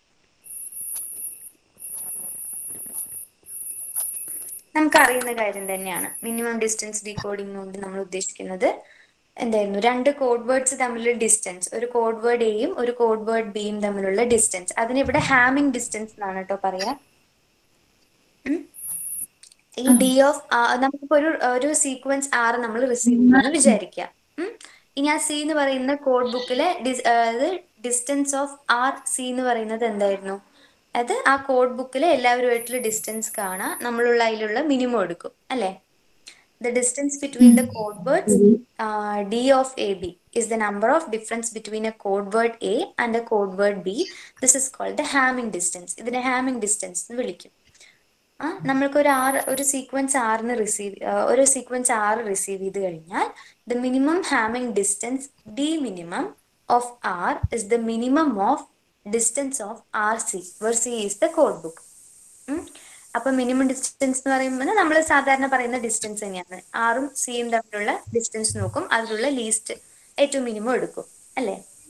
A: നമുക്ക് അറിയുന്ന കാര്യം തന്നെയാണ് മിനിമം ഡിസ്റ്റൻസ് ഡീകോഡിംഗ് കൊണ്ട് നമ്മൾ ഉദ്ദേശിക്കുന്നത് എന്തായിരുന്നു രണ്ട് കോഡ് വേർഡ്സ് തമ്മിലുള്ള ഡിസ്റ്റൻസ് ഒരു കോഡ് വേർഡ് എയും ഒരു കോഡ് വേർഡ് ബിയും തമ്മിലുള്ള ഡിസ്റ്റൻസ് അതിന് ഇവിടെ ഹാമിംഗ് ഡിസ്റ്റൻസ് എന്നാണ് കേട്ടോ പറയാ ഉം. ഈ ഡി ഓഫ് നമുക്കിപ്പോ ഒരു ഒരു സീക്വൻസ് ആർ നമ്മൾ റിസീവ് ചെയ്യുന്നു വിചാരിക്കുക ഉം. ഇനി ആ സി എന്ന് പറയുന്ന കോഡ് ബുക്കിലെ അതായത് ഡിസ്റ്റൻസ് ഓഫ് ആർ സി എന്ന് പറയുന്നത് എന്തായിരുന്നു അത് ആ കോഡ് ബുക്കിലെ എല്ലാവരുമായിട്ടുള്ള ഡിസ്റ്റൻസ് കാണാം നമ്മളുള്ള അതിലുള്ള മിനിമം എടുക്കും അല്ലേ The distance between the code words uh, d of AB is the number of difference between a code word A and a code word B. This is called the Hamming distance. ഇതിനെ Hamming distance എന്ന് വിളിക്കും ആ നമ്മൾക്ക് ഒരു ആറ് ഒരു sequence ആറിന് receive ഒരു സീക്വൻസ് ആറ് റിസീവ് ചെയ്ത് കഴിഞ്ഞാൽ the minimum hamming distance D minimum of R is the minimum of distance of R C where C is the code book അപ്പൊ മിനിമം ഡിസ്റ്റൻസ് എന്ന് പറയുമ്പോൾ നമ്മൾ സാധാരണ പറയുന്ന ഡിസ്റ്റൻസ് തന്നെയാണ് ആറും സിയും തമ്മിലുള്ള ഡിസ്റ്റൻസ് നോക്കും അതിലുള്ള ലീസ്റ്റ് ഏറ്റവും മിനിമം എടുക്കും അല്ലേ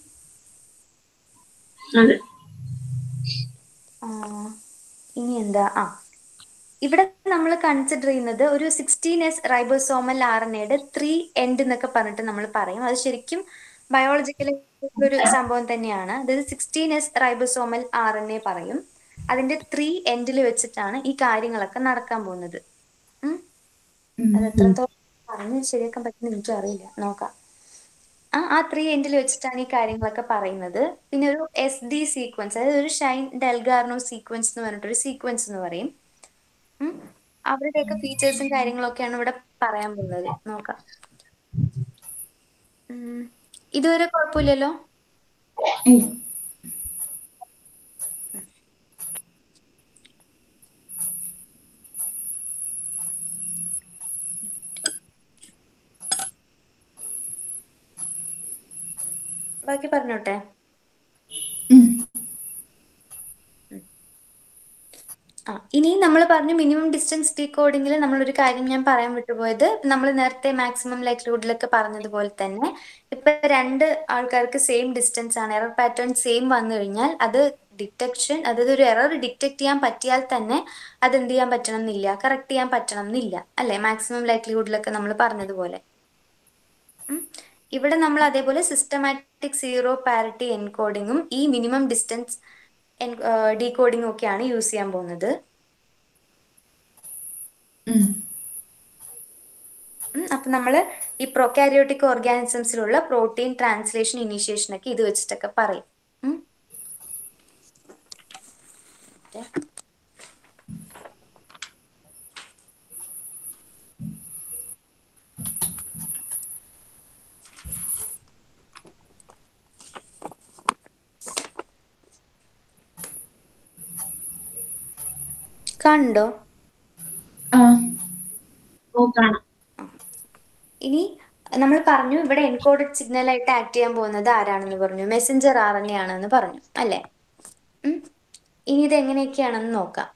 D: അതെ
A: ആ, ഇനി എന്താ ആ ഇവിടെ നമ്മൾ കൺസിഡർ ചെയ്യുന്നത് ഒരു sixteen S ribosomal R N എയുടെ ത്രീ എൻഡ് എന്നൊക്കെ പറഞ്ഞിട്ട് നമ്മൾ പറയും അത് ശരിക്കും ബയോളജിക്കലി ഒരു സംഭവം തന്നെയാണ് അതായത് sixteen S ribosomal R N A പറയും അതിന്റെ ത്രീ എൻഡിൽ വെച്ചിട്ടാണ് ഈ കാര്യങ്ങളൊക്കെ നടക്കാൻ പോകുന്നത് ഉം.
C: ഉം.
A: അത് എത്രത്തോളം പറഞ്ഞ് ശരിയാക്കാൻ പറ്റുന്ന എനിക്കും അറിയില്ല നോക്കാം ആ ആ ത്രീ എൻഡിൽ വെച്ചിട്ടാണ് ഈ കാര്യങ്ങളൊക്കെ പറയുന്നത് പിന്നെ ഒരു എസ് ഡി സീക്വൻസ് അതായത് ഒരു ഷൈൻ ഡെൽഗാർണോ സീക്വൻസ് എന്ന് പറഞ്ഞിട്ടൊരു സീക്വൻസ് എന്ന് പറയും ഉം. അവരുടെയൊക്കെ ഫീച്ചേഴ്സും കാര്യങ്ങളൊക്കെയാണ് ഇവിടെ പറയാൻ പോകുന്നത് നോക്കാം ഉം. ഇതുവരെ കുഴപ്പമില്ലല്ലോ
C: ഏയ്.
A: ബാക്കി പറഞ്ഞോട്ടെ
C: ഉം.
A: ആ ഇനി നമ്മൾ പറഞ്ഞു മിനിമം ഡിസ്റ്റൻസ് ഡീകോഡിങ്ങിൽ നമ്മളൊരു കാര്യം ഞാൻ പറയാൻ വിട്ടുപോയത് നമ്മൾ നേരത്തെ മാക്സിമം ലൈക്ലിഹുഡിലൊക്കെ പറഞ്ഞതുപോലെ തന്നെ ഇപ്പൊ രണ്ട് ആൾക്കാർക്ക് സെയിം ഡിസ്റ്റൻസ് ആണ് എറർ പാറ്റേൺ സെയിം വന്നു കഴിഞ്ഞാൽ അത് ഡിറ്റക്ഷൻ അതായത് ഒരു എറർ ഡിറ്റക്ട് ചെയ്യാൻ പറ്റിയാൽ തന്നെ അത് എന്ത് ചെയ്യാൻ പറ്റണം എന്നില്ല കറക്റ്റ് ചെയ്യാൻ പറ്റണം എന്നില്ല അല്ലെ മാക്സിമം ലൈക്ലിഹുഡിലൊക്കെ നമ്മൾ പറഞ്ഞതുപോലെ ഉം. ഇവിടെ നമ്മൾ അതേപോലെ സിസ്റ്റമാറ്റിക് സീറോ പാരിറ്റി എൻകോഡിങ്ങും ഈ മിനിമം ഡിസ്റ്റൻസ് ഡീകോഡിങ്ങും ഒക്കെയാണ് യൂസ് ചെയ്യാൻ പോകുന്നത്
C: ഉം.
A: ഉം, അപ്പൊ നമ്മൾ ഈ പ്രൊക്കാരിയോട്ടിക് ഓർഗാനിസംസിലുള്ള പ്രോട്ടീൻ ട്രാൻസ്ലേഷൻ ഇനീഷ്യേഷൻ ഒക്കെ ഇത് വെച്ചിട്ടൊക്കെ പറയും ഉം. കണ്ടോ
C: ആ
D: ഓ കാണാം
A: ഇനി നമ്മൾ പറഞ്ഞു ഇവിടെ എൻകോഡഡ് സിഗ്നൽ ആയിട്ട് ആക്ട് ചെയ്യാൻ പോകുന്നത് ആരാണെന്ന് പറഞ്ഞു മെസ്സഞ്ചർ ആർ എൻ എ ആണെന്ന് പറഞ്ഞു അല്ലേ ഉം. ഇനി ഇത് എങ്ങനെയൊക്കെയാണെന്ന് നോക്കാം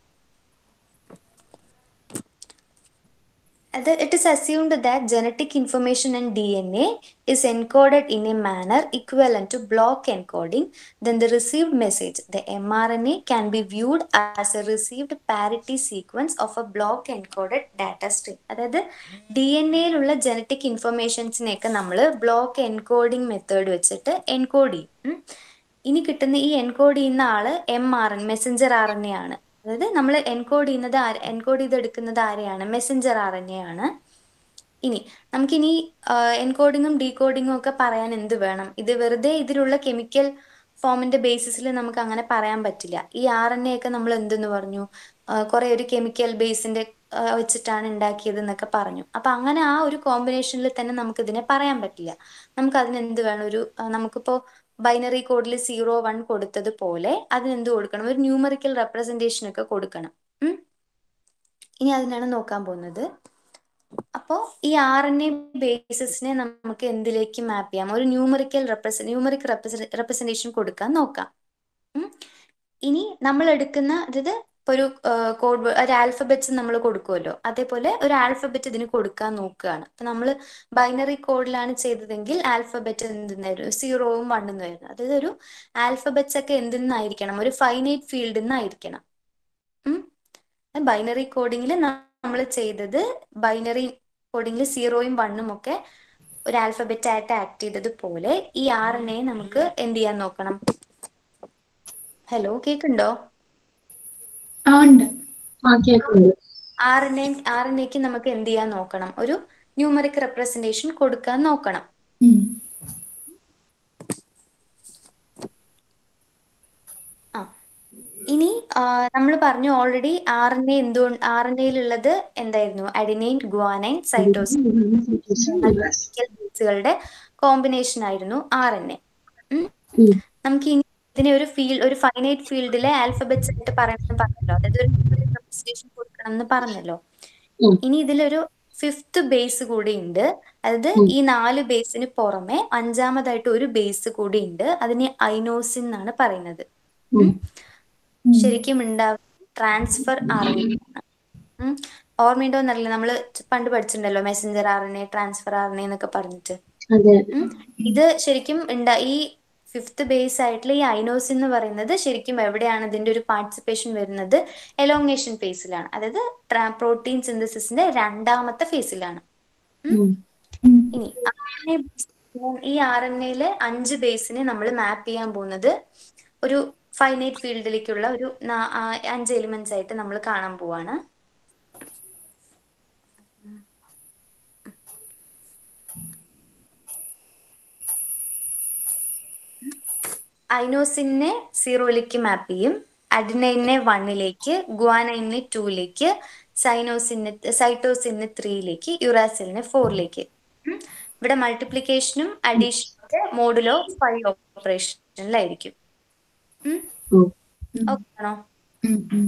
A: അത് it is assumed that genetic information in DNA is encoded in a manner equivalent to block encoding. Then the received message, the mRNA, can be viewed as a received parity sequence of a block encoded data stream. അതായത് D N എയിലുള്ള genetic ഇൻഫർമേഷൻസിനെയൊക്കെ നമ്മൾ block encoding method വെച്ചിട്ട് encode ചെയ്യും ഉം. ഇനി കിട്ടുന്ന ഈ എൻകോഡ് ചെയ്യുന്ന ആള് M R N messenger R N A ആണ് അതായത് നമ്മൾ എൻകോഡ് ചെയ്യുന്നത് എൻകോഡ് ചെയ്തെടുക്കുന്നത് ആരെയാണ് മെസ്സഞ്ചർ ആർ എൻ എ ആണ് ഇനി നമുക്കിനി എൻകോഡിങ്ങും ഡീകോഡിങ്ങും ഒക്കെ പറയാൻ എന്ത് വേണം ഇത് വെറുതെ ഇതിലുള്ള കെമിക്കൽ ഫോമിന്റെ ബേസിസിൽ നമുക്ക് അങ്ങനെ പറയാൻ പറ്റില്ല ഈ ആർ എൻ എ ഒക്കെ നമ്മൾ എന്തെന്ന് പറഞ്ഞു കുറെ ഒരു കെമിക്കൽ ബേസിന്റെ ആ, വെച്ചിട്ടാണ് ഉണ്ടാക്കിയത് എന്നൊക്കെ പറഞ്ഞു അപ്പൊ അങ്ങനെ ആ ഒരു കോമ്പിനേഷനിൽ തന്നെ നമുക്ക് ഇതിനെ പറയാൻ പറ്റില്ല നമുക്ക് അതിന് എന്ത് വേണം ഒരു ആ, നമുക്കിപ്പോ ബൈനറി കോഡിൽ സീറോ വൺ കൊടുത്തതുപോലെ അതിന് എന്ത് കൊടുക്കണം ഒരു ന്യൂമറിക്കൽ റെപ്രസെന്റേഷൻ ഒക്കെ കൊടുക്കണം ഉം. ഇനി അതിനാണ് നോക്കാൻ പോകുന്നത് അപ്പോ ഈ ആർ എൻ എ ബേസിസിനെ നമുക്ക് എന്തിലേക്ക് മാപ്പ് ചെയ്യാം ഒരു ന്യൂമറിക്കൽ റെപ്രസെ ന്യൂമറിക് റെപ്രസെന്റേഷൻ കൊടുക്കാൻ നോക്കാം ഉം. ഇനി നമ്മൾ എടുക്കുന്ന അതായത് ഇപ്പൊ ഒരു കോഡ് ഒരു ആൽഫബറ്റ്സ് നമ്മൾ കൊടുക്കുമല്ലോ അതേപോലെ ഒരു ആൽഫബറ്റ് ഇതിന് കൊടുക്കാൻ നോക്കുകയാണ് അപ്പൊ നമ്മൾ ബൈനറി കോഡിലാണ് ചെയ്തതെങ്കിൽ ആൽഫബറ്റ് എന്തെന്നായിരുന്നു സീറോവും വണ്ണും ആയിരുന്നു അതായത് ഒരു ആൽഫബറ്റ്സ് ഒക്കെ എന്തെന്നായിരിക്കണം ഒരു ഫൈനൈറ്റ് ഫീൽഡിൽ നിന്നായിരിക്കണം ബൈനറി കോഡിങ്ങിൽ നമ്മൾ ചെയ്തത് ബൈനറി കോഡിങ്ങിൽ സീറോയും വണ്ണും ഒക്കെ ഒരു ആൽഫബറ്റ് ആയിട്ട് ആക്ട് ചെയ്തതുപോലെ ഈ ആർ എൻ എ നമുക്ക് എന്ത് ചെയ്യാൻ നോക്കണം ഹലോ കേക്കുണ്ടോ
C: ആ ഉണ്ട്
D: ആ കേൾക്കുന്നുണ്ട്
A: R N A R N എക്ക് നമുക്ക് എന്ത് ചെയ്യാൻ നോക്കണം ഒരു ന്യൂമറിക് റെപ്രസെന്റേഷൻ കൊടുക്കാൻ നോക്കണം
C: ഉം.
A: ആ ഇനി നമ്മൾ പറഞ്ഞു ഓൾറെഡി ആർ എൻ എ എന്തുകൊണ്ട് ആർ എൻ എയിലുള്ളത് എന്തായിരുന്നു അഡിനൈൻ ഗുവാനൈൻ സൈറ്റോസിൻ ബേസുകളുടെ കോമ്പിനേഷൻ ആയിരുന്നു ആർ എൻ എ
D: ഉം.
A: നമുക്ക് ഇനി ഇതിനെ ഒരു ഫീൽഡ് ഒരു ഫൈനൈറ്റ് ഫീൽഡിലെ ആൽഫബറ്റ്സ് ആയിട്ട് പറയണമെന്ന് പറഞ്ഞല്ലോ അതായത് ഒരു റെപ്രസെന്റേഷൻ കൊടുക്കണം എന്ന് പറഞ്ഞല്ലോ
D: ഉം.
A: ഇനി ഇതിലൊരു ഫിഫ്ത്ത് ബേസ് കൂടി ഉണ്ട് അതായത്
D: ഉം.
A: ഈ നാല് ബേസിന് പുറമെ അഞ്ചാമതായിട്ട് ഒരു ബേസ് കൂടി ഉണ്ട് അതിനെ ഐനോസിൻ എന്നാണ് പറയുന്നത്
D: ഉം.
C: ഉം.
A: ശരിക്കും ഉണ്ടാവുന്ന ട്രാൻസ്ഫർ ആർ എൻ എ ഓർമ്മയുണ്ടോ എന്നറിയില്ല നമ്മൾ പണ്ട് പഠിച്ചിട്ടുണ്ടല്ലോ messenger R N A transfer R N A എന്നൊക്കെ പറഞ്ഞിട്ട്
D: അതെ
A: ഉം. ഇത് ശരിക്കും ഉണ്ടാ ഈ ഫിഫ്ത്ത് ബേസ് ആയിട്ടുള്ള ഈ ഐനോസ് എന്ന് പറയുന്നത് ശരിക്കും എവിടെയാണ് ഇതിന്റെ ഒരു പാർട്ടിസിപ്പേഷൻ വരുന്നത് എലോങ്ങേഷൻ ഫേസിലാണ് അതായത് പ്രോട്ടീൻ സിന്തസിസിന്റെ രണ്ടാമത്തെ ഫേസിലാണ്
D: ഉം.
C: ഉം.
A: ഇനി RNA ഈ ആർ എൻ എയില് അഞ്ച് ബേസിനെ നമ്മൾ മാപ്പ് ചെയ്യാൻ പോകുന്നത് ഒരു ഫൈനൈറ്റ് ഫീൽഡിലേക്കുള്ള ഒരു നാ- ആ, അഞ്ച് എലിമെന്റ്സ് ആയിട്ട് നമ്മൾ കാണാൻ പോവാണ് ഐനോസിനെ സീറോയിലേക്ക് മാപ്പ് ചെയ്യും അഡിനൈനെ വണ്ണിലേക്ക് ഗ്വാനൈനെ ടൂയിലേക്ക് സൈനോസിനെ സൈറ്റോസിനെ ത്രീയിലേക്ക് യുറാസിലിനെ ഫോറിലേക്ക് ഇവിടെ മൾട്ടിപ്ലിക്കേഷനും അഡീഷനും ഒക്കെ മോഡുലോ ഫൈവ് ഓപ്പറേഷനിലായിരിക്കും
D: ഉം.
A: ഓക്കെ ആണോ
C: ഉം. ഉം.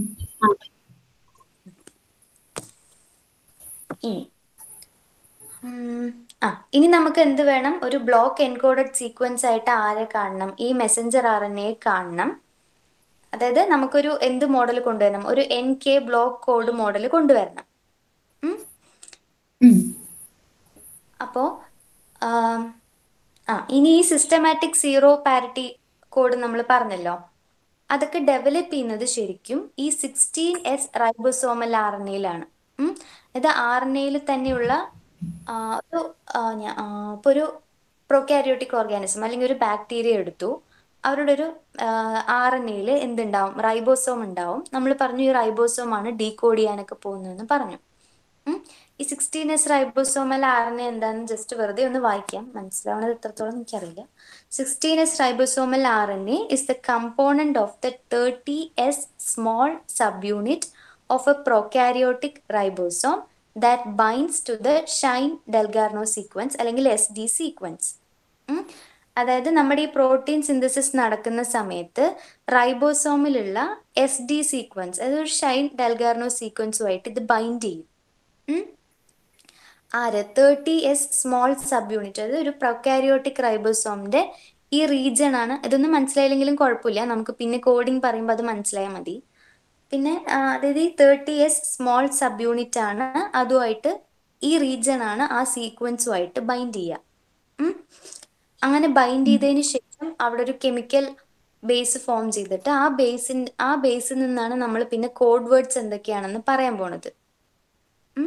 A: ഇനി ഉം, ആ ഇനി നമുക്ക് എന്ത് വേണം ഒരു ബ്ലോക്ക് എൻകോഡഡ് സീക്വൻസ് ആയിട്ട് ആരെ കാണണം ഈ മെസ്സഞ്ചർ ആർ എൻ എ കാണണം അതായത് നമുക്കൊരു എന്ത് മോഡൽ കൊണ്ടുവരണം ഒരു N K block code model കൊണ്ടുവരണം ഉം.
C: ഉം.
A: അപ്പോ ആം, ആ ഇനി ഈ സിസ്റ്റമാറ്റിക് സീറോ പാരിറ്റി കോഡ് നമ്മൾ പറഞ്ഞല്ലോ അതൊക്കെ ഡെവലപ്പ് ചെയ്യുന്നത് ശരിക്കും ഈ sixteen S ribosomal R N എയിലാണ് ഇത് ആർ എൻ എയിൽ തന്നെയുള്ള ആ, ഒരു ആ, ഞാ- ആ, ഇപ്പൊ ഒരു പ്രൊക്കാരിയോട്ടിക് ഓർഗാനിസം അല്ലെങ്കിൽ ഒരു ബാക്ടീരിയ എടുത്തു അവരുടെ ഒരു ആർ എൻ എയിൽ എന്തുണ്ടാവും റൈബോസോം ഉണ്ടാവും നമ്മൾ പറഞ്ഞു ഈ റൈബോസോം ആണ് ഡീകോഡ് ചെയ്യാനൊക്കെ പോകുന്നതെന്ന് പറഞ്ഞു ഉം. ഈ sixteen S ribosomal R N A എന്താണെന്ന് ജസ്റ്റ് വെറുതെ ഒന്ന് വായിക്കാം മനസ്സിലാവണത് എത്രത്തോളം എനിക്കറിയില്ല sixteen S ribosomal R N A is the component of the thirty S small subunit of a prokaryotic ribosome that binds to the Shine Dalgarno sequence അല്ലെങ്കിൽ S D sequence അതായത് നമ്മുടെ ഈ പ്രോട്ടീൻ സിന്തസിസ് നടക്കുന്ന സമയത്ത് റൈബോസോമിലുള്ള S D sequence അതായത് ഒരു ഷൈൻ ഡെൽഗാർണോ സീക്വൻസുമായിട്ട് ഇത് bind ചെയ്യും ഉം. ആര് thirty S small subunit അതായത് ഒരു പ്രൊക്കാരിയോട്ടിക് റൈബോസോമിന്റെ ഈ റീജിയൺ ആണ് ഇതൊന്നും മനസ്സിലായില്ലെങ്കിലും കുഴപ്പമില്ല നമുക്ക് പിന്നെ കോഡിംഗ് പറയുമ്പോൾ അത് മനസ്സിലായാൽ മതി പിന്നെ ആ, അതായത് ഈ thirty S small subunit ആണ് അതുമായിട്ട് ഈ റീജിയൺ ആണ് ആ സീക്വൻസുമായിട്ട് ബൈൻഡ് ചെയ്യുക ഉം. അങ്ങനെ ബൈൻഡ് ചെയ്തതിന് ശേഷം അവിടെ ഒരു കെമിക്കൽ ബേസ് ഫോം ചെയ്തിട്ട് ആ ബേസിൻ ആ ബേസിൽ നിന്നാണ് നമ്മൾ പിന്നെ കോഡ് വേർഡ്സ് എന്തൊക്കെയാണെന്ന് പറയാൻ പോണത് ഉം.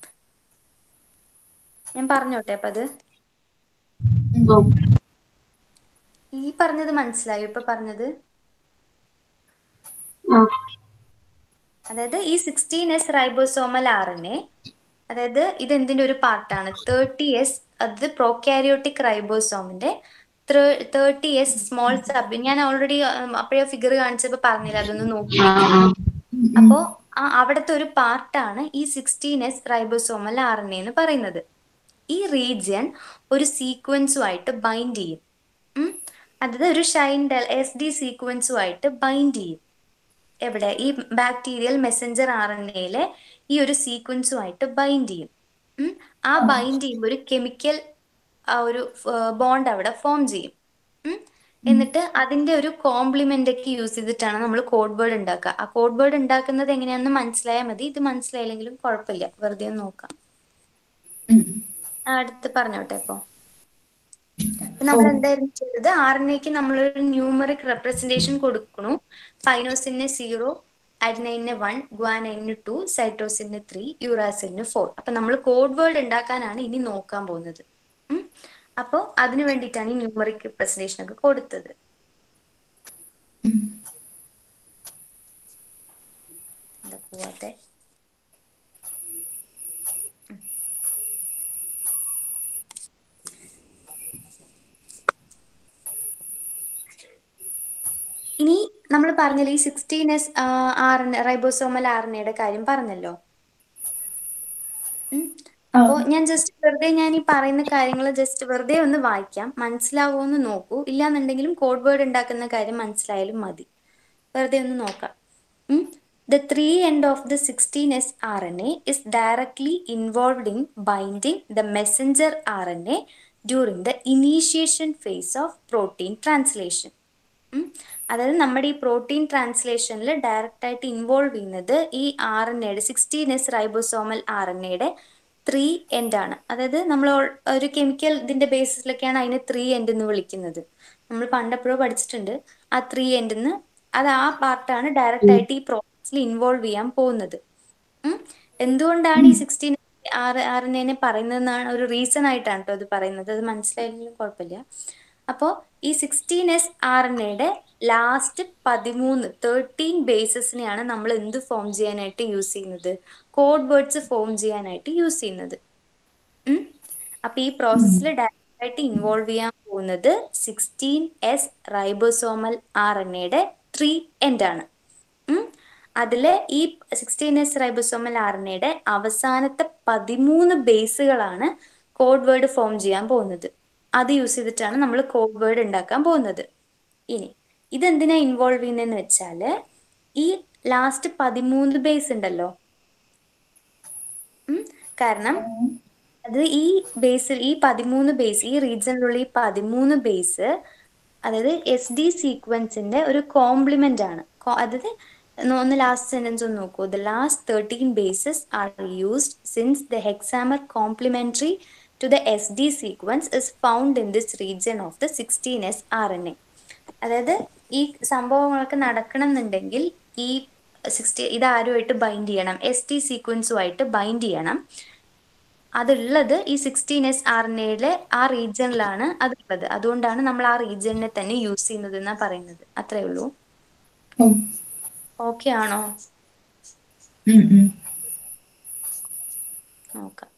A: ഞാൻ പറഞ്ഞോട്ടെ അപ്പൊ അത്
D: ഉം.
A: ഈ പറഞ്ഞത് മനസ്സിലായോ ഇപ്പൊ പറഞ്ഞത്
D: ആ.
A: അതായത് ഈ sixteen S ribosomal R N A അതായത് ഇത് എന്തിന്റെ ഒരു പാർട്ടാണ് തേർട്ടി എസ് അത് പ്രോക്യാരിയോട്ടിക് റൈബോസോമിന്റെ തേർട്ടി എസ് സ്മോൾ സബ് ഞാൻ ഓൾറെഡി അപ്പോഴേ ഫിഗർ കാണിച്ചപ്പോ പറഞ്ഞില്ല അതൊന്ന് നോക്കി
D: ആ, ആ.
A: അപ്പോ ആ അവിടുത്തെ ഒരു പാർട്ടാണ് ഈ sixteen S ribosomal R N A എന്ന് പറയുന്നത് ഈ റീജിയൻ ഒരു സീക്വൻസുമായിട്ട് ബൈൻഡ് ചെയ്യും ഉം. അതായത് ഒരു ഷൈൻ ഡെൽ എസ് ഡി സീക്വൻസുമായിട്ട് ബൈൻഡ് ചെയ്യും എവിടെ ഈ ബാക്ടീരിയൽ മെസ്സഞ്ചർ ആർ എൻ എയിലെ ഈ ഒരു സീക്വൻസുമായിട്ട് ബൈൻഡ് ചെയ്യും ഉം. ആ ബൈൻഡ് ചെയ്യുമ്പോൾ ഒരു കെമിക്കൽ ഒരു ബോണ്ട് അവിടെ ഫോം ചെയ്യും ഉം. എന്നിട്ട് അതിന്റെ ഒരു കോംപ്ലിമെന്റ് ഒക്കെ യൂസ് ചെയ്തിട്ടാണ് നമ്മൾ കോഡ് വേർഡ് ഉണ്ടാക്കുക ആ കോഡ് വേർഡ് ഉണ്ടാക്കുന്നത് എങ്ങനെയാണെന്ന് മനസ്സിലായാൽ മതി ഇത് മനസ്സിലായില്ലെങ്കിലും കുഴപ്പമില്ല വെറുതെ ഒന്ന് നോക്കാം
C: ഉം.
A: ആ, അടുത്ത് പറഞ്ഞോട്ടെ ഇപ്പൊ നമ്മൾ എന്തായിരുന്നു ചെയ്തത് ആർ എൻ എക്ക് നമ്മളൊരു ന്യൂമറിക് റെപ്രസെന്റേഷൻ കൊടുക്കണു ഫൈനോസിന് സീറോ അഡിനൈന് വൺ ഗ്വാനൈന് ടു സൈറ്റോസിന് ത്രീ യൂറാസിന് ഫോർ അപ്പൊ നമ്മൾ കോഡ് വേർഡ് ഉണ്ടാക്കാനാണ് ഇനി നോക്കാൻ പോകുന്നത് ഉം. അപ്പോ അതിനു വേണ്ടിയിട്ടാണ് ഈ ന്യൂമറിക് റെപ്രസെന്റേഷൻ ഒക്കെ കൊടുത്തത് എന്താ പോവാത്തെ ഇനി നമ്മൾ പറഞ്ഞല്ലോ ഈ sixteen S R ribosomal R എയുടെ കാര്യം പറഞ്ഞല്ലോ ഉം. അപ്പോ ഞാൻ ജസ്റ്റ് വെറുതെ ഞാൻ ഈ പറയുന്ന കാര്യങ്ങൾ ജസ്റ്റ് വെറുതെ ഒന്ന് വായിക്കാം മനസ്സിലാവോ എന്ന് നോക്കൂ ഇല്ലാന്നുണ്ടെങ്കിലും കോഡ് വേർഡ് ഉണ്ടാക്കുന്ന കാര്യം മനസ്സിലായാലും മതി വെറുതെ ഒന്ന് നോക്കാം the three end of the sixteen S R N A is directly involved in binding the messenger R N A during the initiation phase of protein translation ഉം. അതായത് നമ്മുടെ ഈ പ്രോട്ടീൻ ട്രാൻസ്ലേഷനിൽ ഡയറക്റ്റ് ആയിട്ട് ഇൻവോൾവ് ചെയ്യുന്നത് ഈ ആർ എൻ എയുടെ sixteen S ribosomal R N എയുടെ ത്രീ എൻഡ് ആണ് അതായത് നമ്മൾ ഓൾ- ഒരു കെമിക്കൽ ഇതിന്റെ ബേസിസിലൊക്കെയാണ് അതിനെ ത്രീ എൻഡ് എന്ന് വിളിക്കുന്നത് നമ്മൾ പണ്ടെപ്പോഴോ പഠിച്ചിട്ടുണ്ട് ആ ത്രീ എൻഡ് എന്ന് അത് ആ പാർട്ടാണ് ഡയറക്റ്റ് ആയിട്ട് ഈ പ്രോസസ്സിൽ ഇൻവോൾവ് ചെയ്യാൻ പോകുന്നത് ഉം. എന്തുകൊണ്ടാണ് ഈ സിക്സ്റ്റീൻ ആർ ആർ എൻ എനെ പറയുന്നതെന്നാണ് ഒരു റീസൺ ആയിട്ടാണ് കേട്ടോ അത് പറയുന്നത് അത് മനസ്സിലായില്ലെങ്കിലും കുഴപ്പമില്ല അപ്പോൾ ഈ സിക്സ്റ്റീൻ എസ് ആർ എൻ എയുടെ ലാസ്റ്റ് പതിമൂന്ന് തേർട്ടീൻ ബേസസിനെയാണ് നമ്മൾ എന്ത് ഫോം ചെയ്യാനായിട്ട് യൂസ് ചെയ്യുന്നത് കോഡ് വേർഡ്സ് ഫോം ചെയ്യാനായിട്ട് യൂസ് ചെയ്യുന്നത് ഉം. അപ്പൊ ഈ പ്രോസസ്സിൽ ഡയറക്റ്റ് ആയിട്ട് ഇൻവോൾവ് ചെയ്യാൻ പോകുന്നത് sixteen S ribosomal R N എയുടെ ത്രീ എൻഡ് ആണ് ഉം. അതില് ഈ sixteen S ribosomal R N എയുടെ അവസാനത്തെ പതിമൂന്ന് ബേസുകളാണ് കോഡ് വേർഡ് ഫോം ചെയ്യാൻ പോകുന്നത് അത് യൂസ് ചെയ്തിട്ടാണ് നമ്മൾ കോഡ് വേർഡ് ഉണ്ടാക്കാൻ പോകുന്നത് ഇനി ഇതെന്തിനാ ഇൻവോൾവ് ചെയ്യുന്നതെന്ന് വെച്ചാല് ഈ ലാസ്റ്റ് പതിമൂന്ന് ബേസ് ഉണ്ടല്ലോ ഉം. കാരണം അത് ഈ ബേസിൽ ഈ പതിമൂന്ന് ബേസ് ഈ റീജിയനിലുള്ള ഈ പതിമൂന്ന് ബേസ് അതായത് എസ് ഡി സീക്വൻസിന്റെ ഒരു കോംപ്ലിമെന്റ് ആണ് കോ- അതായത് ഒന്ന് ഒന്ന് ലാസ്റ്റ് സെന്റൻസ് ഒന്ന് നോക്കൂ the last thirteen bases are used since the hexamer complementary to the S D sequence is found in this region of the sixteen S R N A അതായത് ഈ സംഭവങ്ങളൊക്കെ നടക്കണം എന്നുണ്ടെങ്കിൽ ഈ സിക്സ്റ്റി ഇത് ആരുമായിട്ട് ബൈൻഡ് ചെയ്യണം എസ് ടി സീക്വൻസുമായിട്ട് ബൈൻഡ് ചെയ്യണം അതുള്ളത് ഈ സിക്സ്റ്റീൻ എസ് ആർ എൻ എയിലെ ആ റീജിയനിലാണ് അതുള്ളത് അതുകൊണ്ടാണ് നമ്മൾ ആ റീജിയനെ തന്നെ യൂസ് ചെയ്യുന്നത് എന്നാ പറയുന്നത് അത്രേ ഉള്ളൂ
C: ഓ
A: ഓക്കെ ആണോ
C: ഉം, ഉം.
A: നോക്കാം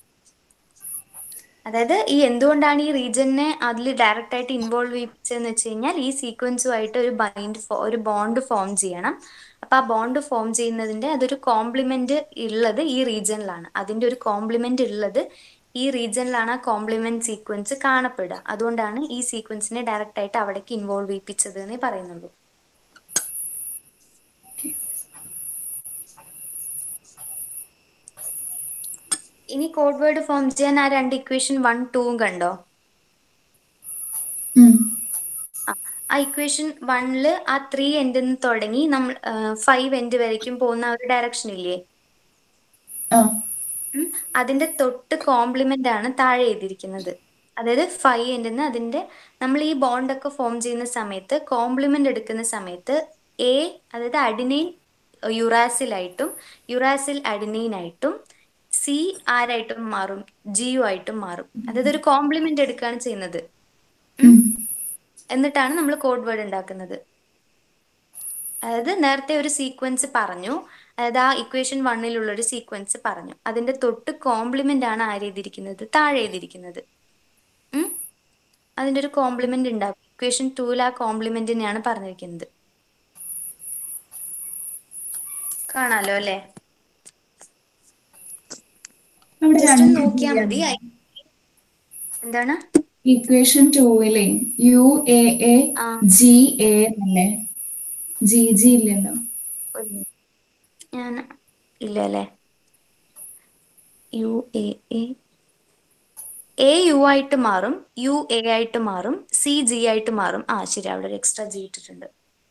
A: അതായത് ഈ എന്തുകൊണ്ടാണ് ഈ റീജിയനെ അതിൽ ഡയറക്റ്റ് ആയിട്ട് ഇൻവോൾവ് ചെയ്യിപ്പിച്ചതെന്ന് വെച്ച് കഴിഞ്ഞാൽ ഈ സീക്വൻസുമായിട്ട് ഒരു ബൈൻഡ് ഒരു ബോണ്ട് ഫോം ചെയ്യണം അപ്പൊ ആ ബോണ്ട് ഫോം ചെയ്യുന്നതിന്റെ അതൊരു കോംപ്ലിമെന്റ് ഉള്ളത് ഈ റീജിയനിലാണ് അതിന്റെ ഒരു കോംപ്ലിമെന്റ് ഉള്ളത് ഈ റീജിയനിലാണ് ആ കോംപ്ലിമെന്റ് സീക്വൻസ് കാണപ്പെടുക അതുകൊണ്ടാണ് ഈ സീക്വൻസിനെ ഡയറക്റ്റ് ആയിട്ട് അവിടേക്ക് ഇൻവോൾവ് ചെയ്യിപ്പിച്ചത് എന്നേ പറയുന്നുള്ളൂ ഇനി കോഡ് വേർഡ് ഫോം ചെയ്യാൻ ആ രണ്ട് ഇക്വേഷൻ വൺ ടൂവും കണ്ടോ
C: ഉം.
A: ആ, ആ ഇക്വേഷൻ വണ്ണില് ആ ത്രീ എൻഡിൽ നിന്ന് തുടങ്ങി നമ്മൾ ഫൈവ് എൻഡ് വരയ്ക്കും പോകുന്ന ആ ഒരു ഡയറക്ഷൻ ഇല്ലേ
C: ആ
A: ഉം. അതിന്റെ തൊട്ട് കോംപ്ലിമെന്റ് ആണ് താഴെ എഴുതിയിരിക്കുന്നത് അതായത് ഫൈവ് എൻഡിന്ന് അതിന്റെ നമ്മൾ ഈ ബോണ്ട് ഒക്കെ ഫോം ചെയ്യുന്ന സമയത്ത് കോംപ്ലിമെന്റ് എടുക്കുന്ന സമയത്ത് എ അതായത് അഡിനൈൻ യുറാസിലായിട്ടും യുറാസിൽ അഡിനൈൻ ആയിട്ടും സി ആരായിട്ടും മാറും ജിയു ആയിട്ടും മാറും അതായത് ഒരു കോംപ്ലിമെന്റ് എടുക്കുകയാണ് ചെയ്യുന്നത്
C: ഉം.
A: എന്നിട്ടാണ് നമ്മൾ കോഡ് വേർഡ് ഉണ്ടാക്കുന്നത് അതായത് നേരത്തെ ഒരു സീക്വൻസ് പറഞ്ഞു അതായത് ആ ഇക്വേഷൻ വണ്ണിലുള്ള ഒരു സീക്വൻസ് പറഞ്ഞു അതിന്റെ തൊട്ട് കോംപ്ലിമെന്റ് ആണ് ആര് എഴുതിയിരിക്കുന്നത് താഴെ എഴുതിയിരിക്കുന്നത് ഉം? അതിന്റെ ഒരു കോംപ്ലിമെന്റ് ഉണ്ടാകും ഇക്വേഷൻ ടൂവിൽ ആ കോംപ്ലിമെന്റിനെയാണ് പറഞ്ഞിരിക്കുന്നത് കാണാലോ അല്ലേ
C: അവിടെ
A: ജസ്റ്റ് ഒന്ന്
C: രണ്ട്
A: നോക്കിയാൽ മതി ഐ- എന്താണ്
C: ഇക്വേഷൻ ടൂവിലെ യു എ എ
A: ആ
C: ജി എ അല്ലേ ജി ജി ഇല്ലല്ലോ
A: ഒരു minute. ഞാൻ ഇല്ല അല്ലേ U A A A U ആയിട്ട് മാറും യു എ ആയിട്ട് മാറും സി ജി ആയിട്ട് മാറും ആ ശരി അവിടെ ഒരു എക്സ്ട്രാ ജി ഇട്ടിട്ടുണ്ട്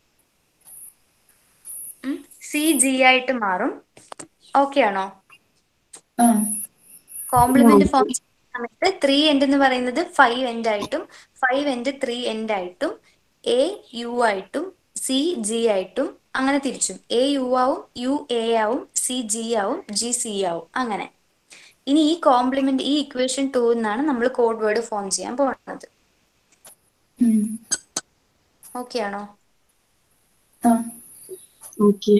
A: സി ജി ആയിട്ട് മാറും ഓക്കെ ആണോ
C: ആ
A: കോംപ്ലിമെന്റ് ഫോം സമയത്ത് ത്രീ എൻഡ് എന്ന് പറയുന്നത് ഫൈവ് എൻഡ് ആയിട്ടും ഫൈവ് എൻഡ് ത്രീ എൻഡ് ആയിട്ടും എ യു ആയിട്ടും സി ജി ആയിട്ടും അങ്ങനെ തിരിച്ചും എ യു ആവും യു എ ആവും സി ജി ആവും ജി സി ആവും അങ്ങനെ ഇനി ഈ കോംപ്ലിമെന്റ് ഈ ഇക്വേഷൻ ടു എന്നാണ് നമ്മൾ കോഡ് വേർഡ് ഫോം ചെയ്യാൻ പോകുന്നത്
C: ഉം.
A: ഓക്കെ ആണോ
C: ആ
D: ഓക്കെ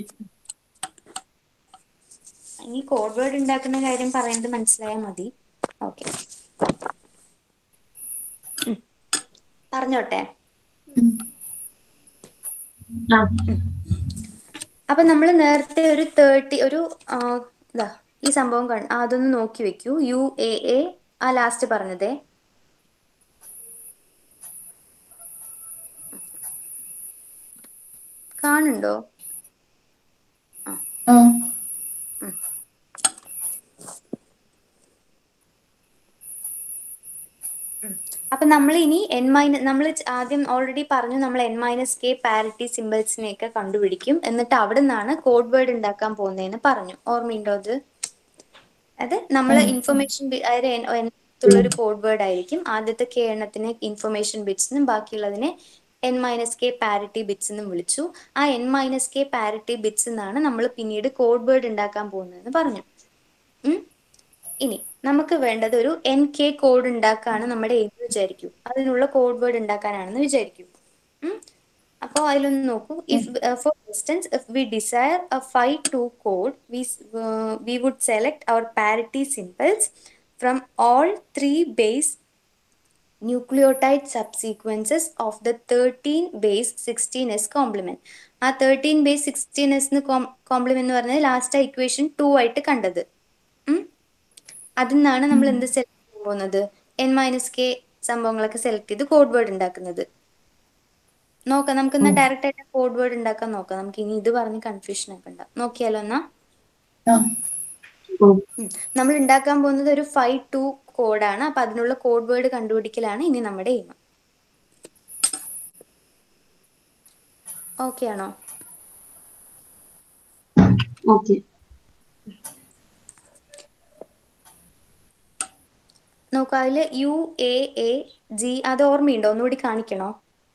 A: ഇനി കോഡ് വേർഡ് ഉണ്ടാക്കുന്ന കാര്യം പറയുന്നത് മനസ്സിലായാൽ മതി ഓക്കെ പറഞ്ഞോട്ടെ
C: ഉം.
D: ആ
A: അപ്പൊ നമ്മൾ നേരത്തെ ഒരു തേർട്ടി ഒരു ആ, ഇതാ ഈ സംഭവം കണ്ട് ആ, അതൊന്ന് നോക്കി വെക്കൂ യു എ എ ആ ലാസ്റ്റ് പറഞ്ഞതേ കാണുണ്ടോ
C: ആ
A: അപ്പൊ നമ്മൾ ഇനി എൻ മൈനസ് നമ്മൾ ആദ്യം ഓൾറെഡി പറഞ്ഞു നമ്മൾ എൻ മൈനസ് കെ പാരിറ്റി സിമ്പിൾസിനെ ഒക്കെ കണ്ടുപിടിക്കും എന്നിട്ട് അവിടെ നിന്നാണ് കോഡ് വേർഡ് ഉണ്ടാക്കാൻ പോകുന്നതെന്ന് പറഞ്ഞു ഓർമ്മയുണ്ടോ അത് അത് നമ്മൾ ഇൻഫർമേഷൻ അതായത് ഒരു കോഡ് വേർഡ് ആയിരിക്കും ആദ്യത്തെ കെ എണ്ണത്തിന് ഇൻഫർമേഷൻ ബിറ്റ്സ് എന്നും ബാക്കിയുള്ളതിനെ N minus K parity bits എന്നും വിളിച്ചു ആ N minus K parity bits എന്നാണ് നമ്മൾ പിന്നീട് കോഡ് വേർഡ് ഉണ്ടാക്കാൻ പോകുന്നതെന്ന് പറഞ്ഞു ഉം. ഇനി നമുക്ക് വേണ്ടത് ഒരു എൻ കെ കോഡ് ഉണ്ടാക്കാണ് നമ്മുടെ എയിം വിചാരിക്കൂ അതിനുള്ള കോഡ് വേർഡ് ഉണ്ടാക്കാനാണെന്ന് വിചാരിക്കൂ ഉം. അപ്പോൾ അതിലൊന്ന് നോക്കൂ if for instance if we desire a five two code we we would select our parity symbols from all three base nucleotide subsequences of the thirteen base sixteen S complement ആ thirteen base sixteen S complement എന്ന് പറഞ്ഞത് last equation two ആയിട്ട് കണ്ടത് ഉം. അതിൽ നിന്നാണ് നമ്മൾ എന്ത് സെലക്ട് ചെയ്യാൻ പോകുന്നത് എൻ മൈനസ് കെ സംഭവങ്ങളൊക്കെ സെലക്ട് ചെയ്ത് കോഡ് വേർഡ് ഉണ്ടാക്കുന്നത് നോക്കാം നമുക്ക് എന്നാ ഡയറക്റ്റ് ആയിട്ട് കോഡ് വേർഡ് ഉണ്ടാക്കാൻ നോക്കാം നമുക്ക് ഇനി ഇത് പറഞ്ഞ് കൺഫ്യൂഷൻ ഒക്കെ ഉണ്ടാവും നോക്കിയാലോ എന്നാ
C: ആ
D: ഓ
A: ഉം. നമ്മൾ ഉണ്ടാക്കാൻ പോകുന്നത് ഒരു ഫൈവ് ടു കോഡാണ് അപ്പൊ അതിനുള്ള കോഡ് വേർഡ് കണ്ടുപിടിക്കലാണ് ഇനി നമ്മുടെ എയിം ഓക്കെ ആണോ
D: ഓക്കെ
A: നോക്കാം അതില് യു എ എ ജി അത് ഓർമ്മയുണ്ടോ ഒന്നുകൂടി കാണിക്കണോ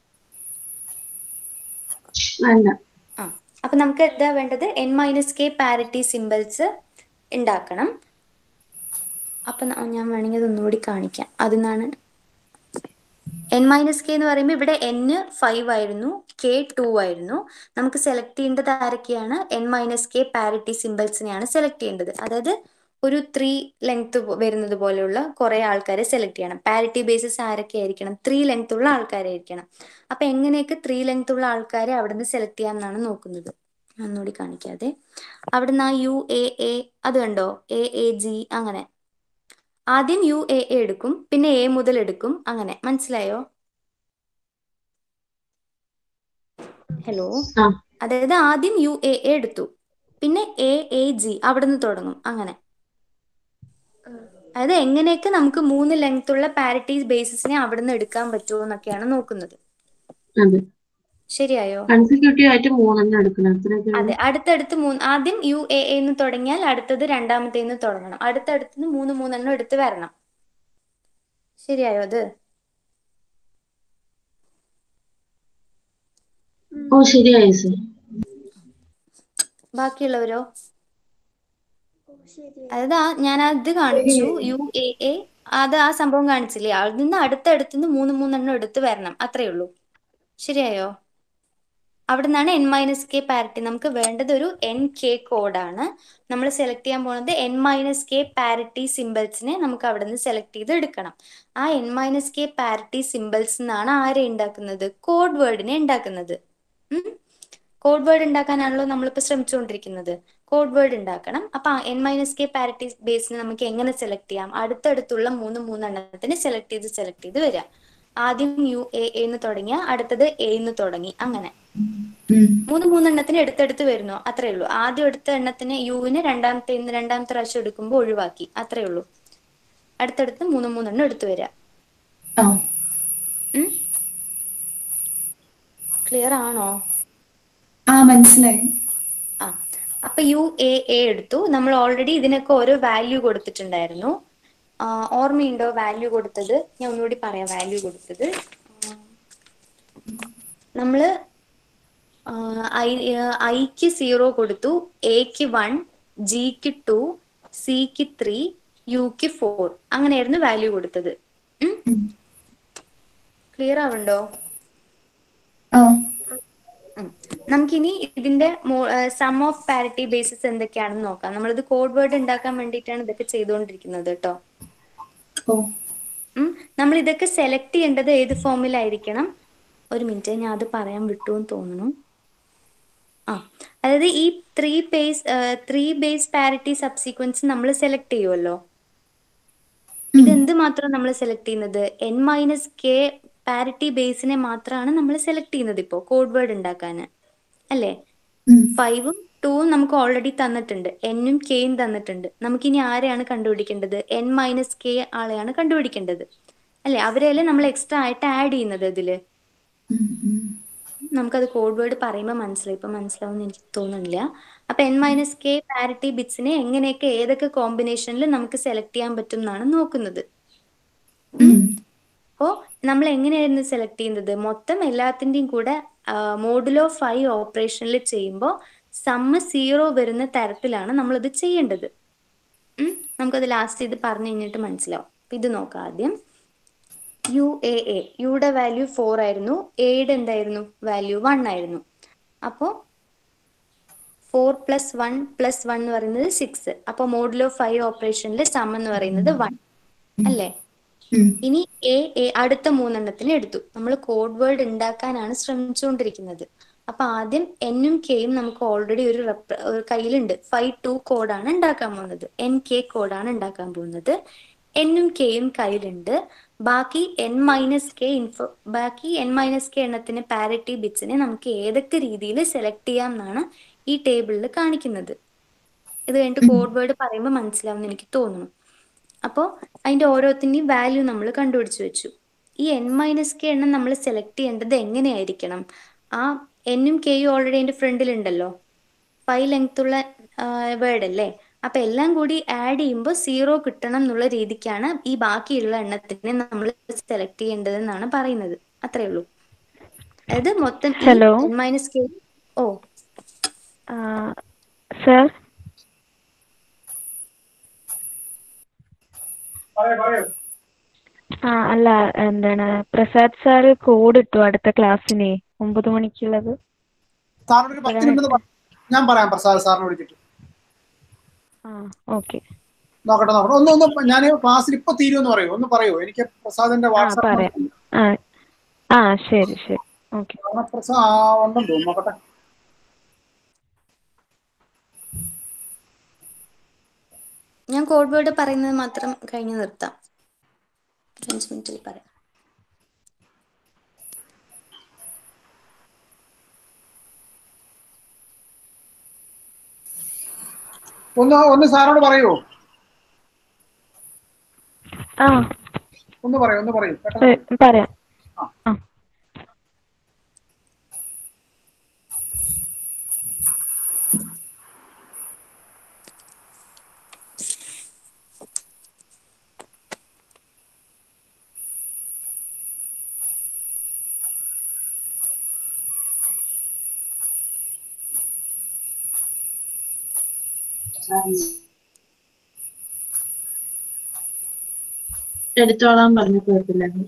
D: അല്ല
A: ആ അപ്പൊ നമുക്ക് എന്താ വേണ്ടത് N minus K parity symbols ഉണ്ടാക്കണം അപ്പൊ ന- ഞാൻ വേണമെങ്കിൽ അത് ഒന്നുകൂടി കാണിക്കാം അതിന്നാണ് എൻ മൈനസ് കെ എന്ന് പറയുമ്പോൾ ഇവിടെ എൻ ഫൈവ് ആയിരുന്നു കെ ടു ആയിരുന്നു നമുക്ക് സെലക്ട് ചെയ്യേണ്ടത് ആരൊക്കെയാണ് എൻ മൈനസ് കെ പാരിറ്റി സിമ്പിൾസിനെയാണ് സെലക്ട് ചെയ്യേണ്ടത് അതായത് ഒരു ത്രീ ലെങ്ത് വരുന്നത് പോലെയുള്ള കുറെ ആൾക്കാരെ സെലക്ട് ചെയ്യണം പാരിറ്റി ബേസിസ് ആരൊക്കെ ആയിരിക്കണം ത്രീ ലെങ്ത് ഉള്ള ആൾക്കാരായിരിക്കണം അപ്പൊ എങ്ങനെയൊക്കെ ത്രീ ലെങ്ത് ഉള്ള ആൾക്കാരെ അവിടെ നിന്ന് സെലക്ട് ചെയ്യാമെന്നാണ് നോക്കുന്നത് ഞാൻ ഒന്നുകൂടി കാണിക്കാതെ അവിടുന്ന് ആ യു എ എ അത് കണ്ടോ എ എ ജി അങ്ങനെ ആദ്യം യു എ എ എടുക്കും പിന്നെ എ മുതൽ എടുക്കും അങ്ങനെ മനസ്സിലായോ ഹലോ
D: ആ
A: അതായത് ആദ്യം യു എ എ എടുത്തു പിന്നെ എ എ ജി അവിടെ നിന്ന് തുടങ്ങും അങ്ങനെ അതായത് എങ്ങനെയൊക്കെ നമുക്ക് മൂന്ന് ലെങ്ത് ഉള്ള പാരിറ്റി ബേസിസിനെ അവിടെ നിന്ന് എടുക്കാൻ പറ്റുമോ എന്നൊക്കെയാണ് നോക്കുന്നത്
D: അതെ
A: ശരിയായോ
D: കൺസിക്യൂട്ടീവ് ആയിട്ട് മൂന്നെണ്ണം എടുക്കണം അത്രയൊക്കെ
A: അതെ അടുത്തടുത്ത് മൂന്ന് ആദ്യം യു എ എന്ന് തുടങ്ങിയാൽ അടുത്തത് രണ്ടാമത്തേന്ന് തുടങ്ങണം അടുത്തടുത്ത് മൂന്ന് മൂന്നെണ്ണം എടുത്ത് വരണം ശരിയായോ അത്
D: ഓ ശരിയായി സർ
A: ബാക്കിയുള്ളവരോ അതായത് ആ ഞാൻ അത് കാണിച്ചു യു എ എ അത് ആ സംഭവം കാണിച്ചില്ലേ അതിൽ നിന്ന് അടുത്തടുത്തുനിന്ന് മൂന്ന് മൂന്നെണ്ണം എടുത്ത് വരണം അത്രേ ഉള്ളൂ ശരിയായോ അവിടെ നിന്നാണ് എൻ മൈനസ് കെ പാരിറ്റി നമുക്ക് വേണ്ടത് ഒരു എൻ കെ കോഡാണ് നമ്മൾ സെലക്ട് ചെയ്യാൻ പോകുന്നത് എൻ മൈനസ് കെ പാരിറ്റി സിമ്പിൾസിനെ നമുക്ക് അവിടെ നിന്ന് സെലക്ട് ചെയ്ത് എടുക്കണം ആ N minus K parity symbols എന്നാണ് ആരെ ഉണ്ടാക്കുന്നത് കോഡ് വേർഡിനെ ഉണ്ടാക്കുന്നത് കോഡ് വേർഡ് ഉണ്ടാക്കാനാണല്ലോ നമ്മളിപ്പോൾ ശ്രമിച്ചുകൊണ്ടിരിക്കുന്നത് കോഡ് വേർഡ് ഉണ്ടാക്കണം അപ്പൊ എൻ മൈനസ് കെ പാരിറ്റി ബേസിന് നമുക്ക് എങ്ങനെ സെലക്ട് ചെയ്യാം അടുത്തടുത്തുള്ള മൂന്ന് മൂന്നെണ്ണത്തിന് സെലക്ട് ചെയ്ത് സെലക്ട് ചെയ്ത് വരിക ആദ്യം യു എ എന്ന് തുടങ്ങിയ അടുത്തത് എ എന്ന് തുടങ്ങി അങ്ങനെ
C: ഉം.
A: മൂന്ന് മൂന്നെണ്ണത്തിന് എടുത്തെടുത്ത് വരുന്നു അത്രേ ഉള്ളൂ ആദ്യം എടുത്ത എണ്ണത്തിന് യുവിന് രണ്ടാമത്തെ രണ്ടാമത്തെ പ്രാവശ്യം എടുക്കുമ്പോൾ ഒഴിവാക്കി അത്രേ ഉള്ളൂ അടുത്തടുത്ത് മൂന്ന് മൂന്നെണ്ണം എടുത്തു വരിക
C: ആ
A: ക്ലിയർ ആണോ
C: ആ മനസ്സിലായി
A: ആ അപ്പൊ യു എ എ എടുത്തു നമ്മൾ ഓൾറെഡി ഇതിനൊക്കെ ഓരോ വാല്യൂ കൊടുത്തിട്ടുണ്ടായിരുന്നു ആ, ഓർമ്മയുണ്ടോ വാല്യൂ കൊടുത്തത് ഞാൻ ഒന്നുകൂടി പറയാം വാല്യൂ കൊടുത്തത് ആ, നമ്മള് ആ, ഐ ഐക്ക് സീറോ കൊടുത്തു എക്ക് വൺ ജിക്ക് ടു സിക്ക് ത്രീ യുക്ക് ഫോർ അങ്ങനെയായിരുന്നു വാല്യൂ കൊടുത്തത്
C: ഉം.
A: ക്ലിയർ ആവുണ്ടോ
C: ആ
A: ഉം. നമുക്കിനി ഇതിന്റെ സം ഓഫ് പാരിറ്റി ബേസിസ് എന്തൊക്കെയാണെന്ന് നോക്കാം നമ്മളിത് കോഡ് വേർഡ് ഉണ്ടാക്കാൻ വേണ്ടിയിട്ടാണ് ഇതൊക്കെ ചെയ്തുകൊണ്ടിരിക്കുന്നത് കേട്ടോ
C: ഓ
A: നമ്മൾ ഇതൊക്കെ സെലക്ട് ചെയ്യേണ്ടത് ഏത് ഫോമിലായിരിക്കണം ഒരു മിനിറ്റ് ഞാൻ അത് പറയാൻ വിട്ടു എന്ന് തോന്നുന്നു ആ അതായത് ഈ three base three base parity subsequence നമ്മൾ സെലക്ട് ചെയ്യുമല്ലോ ഇത് എന്ത് മാത്രം നമ്മൾ സെലക്ട് ചെയ്യുന്നത് എൻ മൈനസ് കെ പാരിറ്റി ബേസിനെ മാത്രമാണ് നമ്മൾ സെലക്ട് ചെയ്യുന്നത് ഇപ്പോൾ കോഡ് വേർഡ് ഉണ്ടാക്കാൻ അല്ലേ
C: ഉം.
A: ഫൈവും ടൂവും നമുക്ക് ഓൾറെഡി തന്നിട്ടുണ്ട് എന്നും കെയും തന്നിട്ടുണ്ട് നമുക്കിനി ആരെയാണ് കണ്ടുപിടിക്കേണ്ടത് എൻ മൈനസ് കെ ആളെയാണ് കണ്ടുപിടിക്കേണ്ടത് അല്ലേ അവരെയല്ലേ നമ്മൾ എക്സ്ട്രാ ആയിട്ട് ആഡ് ചെയ്യുന്നത് ഇതില്
C: ഉം, ഉം.
A: നമുക്കത് കോഡ് വേർഡ് പറയുമ്പോൾ മനസ്സിലായി ഇപ്പൊ മനസ്സിലാവുമെന്ന് എനിക്ക് തോന്നുന്നില്ല അപ്പൊ എൻ മൈനസ് കെ പാരിറ്റി ബിറ്റ്സിനെ എങ്ങനെയൊക്കെ ഏതൊക്കെ കോമ്പിനേഷനിൽ നമുക്ക് സെലക്ട് ചെയ്യാൻ പറ്റും എന്നാണ് നോക്കുന്നത്
C: ഉം.
A: അപ്പോൾ നമ്മൾ എങ്ങനെയായിരുന്നു സെലക്ട് ചെയ്യുന്നത് മൊത്തം എല്ലാത്തിൻ്റെയും കൂടെ മോഡുലോ ഫൈവ് ഓപ്പറേഷനിൽ ചെയ്യുമ്പോൾ സമ്മ സീറോ വരുന്ന തരത്തിലാണ് നമ്മളിത് ചെയ്യേണ്ടത് ഉം. നമുക്കത് ലാസ്റ്റ് ഇത് പറഞ്ഞു കഴിഞ്ഞിട്ട് മനസ്സിലാവും അപ്പൊ ഇത് നോക്കാം ആദ്യം യു എ എ യുടെ വാല്യൂ ഫോർ ആയിരുന്നു എയുടെ എന്തായിരുന്നു വാല്യൂ വൺ ആയിരുന്നു അപ്പോൾ four plus one plus one എന്ന് പറയുന്നത് സിക്സ് അപ്പോൾ മോഡുലോ ഫൈവ് ഓപ്പറേഷനിൽ സം എന്ന് പറയുന്നത് വൺ അല്ലേ
C: ഉം.
A: ഇനി എ എ അടുത്ത മൂന്നെണ്ണത്തിന് എടുത്തു നമ്മൾ കോഡ് വേർഡ് ഉണ്ടാക്കാനാണ് ശ്രമിച്ചുകൊണ്ടിരിക്കുന്നത് അപ്പൊ ആദ്യം എന്നും കെയും നമുക്ക് ഓൾറെഡി ഒരു റെപ്ര ഒരു കയ്യിലുണ്ട് ഫൈവ് ടു കോഡാണ് ഉണ്ടാക്കാൻ പോകുന്നത് എൻ കെ കോഡാണ് ഉണ്ടാക്കാൻ പോകുന്നത് എന്നും കെയും കയ്യിലുണ്ട് ബാക്കി എൻ മൈനസ് കെ ഇൻഫോ ബാക്കി എൻ മൈനസ് കെ എണ്ണത്തിന് പാരിറ്റി ബിറ്റ്സിനെ നമുക്ക് ഏതൊക്കെ രീതിയിൽ സെലക്ട് ചെയ്യാം എന്നാണ് ഈ ടേബിളിൽ കാണിക്കുന്നത് ഇത് കഴിഞ്ഞിട്ട് കോഡ് വേർഡ് പറയുമ്പോൾ മനസ്സിലാവും എനിക്ക് തോന്നുന്നു അപ്പോൾ അതിന്റെ ഓരോത്തിൻ്റെയും വാല്യൂ നമ്മൾ കണ്ടുപിടിച്ച് വെച്ചു ഈ എൻ മൈനസ് കെ എണ്ണം നമ്മൾ സെലക്ട് ചെയ്യേണ്ടത് എങ്ങനെയായിരിക്കണം ആ എന്നും കെയും ഓൾറെഡി അതിന്റെ ഫ്രണ്ടിൽ ഉണ്ടല്ലോ ഫൈവ് ലെങ്ത് ഉള്ള വേർഡ് അല്ലേ അപ്പൊ എല്ലാം കൂടി ആഡ് ചെയ്യുമ്പോൾ സീറോ കിട്ടണം എന്നുള്ള രീതിക്കാണ് ഈ ബാക്കിയുള്ള എണ്ണത്തിനെ നമ്മൾ സെലക്ട് ചെയ്യേണ്ടതെന്നാണ് പറയുന്നത് അത്രേ ഉള്ളൂ അതായത് മൊത്തം
B: Hello.
A: എൻ മൈനസ് കെ ഓ
B: സർ ആ അല്ല എന്താണ് പ്രസാദ് സാറ് കോഡ് ഇട്ടു അടുത്ത ക്ലാസ്സിനെ ഒമ്പത് മണിക്കുള്ളത്
E: സാറിനോട് ഒരു പത്ത് മിനിറ്റ് ഒന്ന് പറ- ഞാൻ പറയാം പ്രസാദ് സാറിനെ വിളിച്ചിട്ട്
B: ആ ഓക്കെ
E: നോക്കട്ടെ നോക്കട്ടെ ഒന്ന് ഒന്ന് ഞാൻ ക്ലാസ്സിൽ ഇപ്പൊ തീരുമെന്ന് പറയൂ ഒന്ന് പറയൂ എനിക്ക് പ്രസാദിന്റെ വാട്സാപ്പ്
B: പറയാം. ആ ആ ശരി ശരി ഓക്കെ
E: പ്രസാദ് ആ ഉണ്ടെന്ന് തോന്നുന്നു നോക്കട്ടെ
A: ഞാൻ കോഡ് വേർഡ് പറയുന്നത് മാത്രം കഴിഞ്ഞ് നിർത്താം അഞ്ച് മിനിറ്റിൽ പറയാം
E: ഒന്ന് ഒന്ന് സാറിനോട് പറയൂ
B: ആ
E: ഒന്ന് പറയൂ ഒന്ന് പറയൂ പെട്ടെന്ന്
B: ഏ, പറയാം ആ
D: എടുത്തോളാൻ പറഞ്ഞു കുഴപ്പമില്ലായിരുന്നു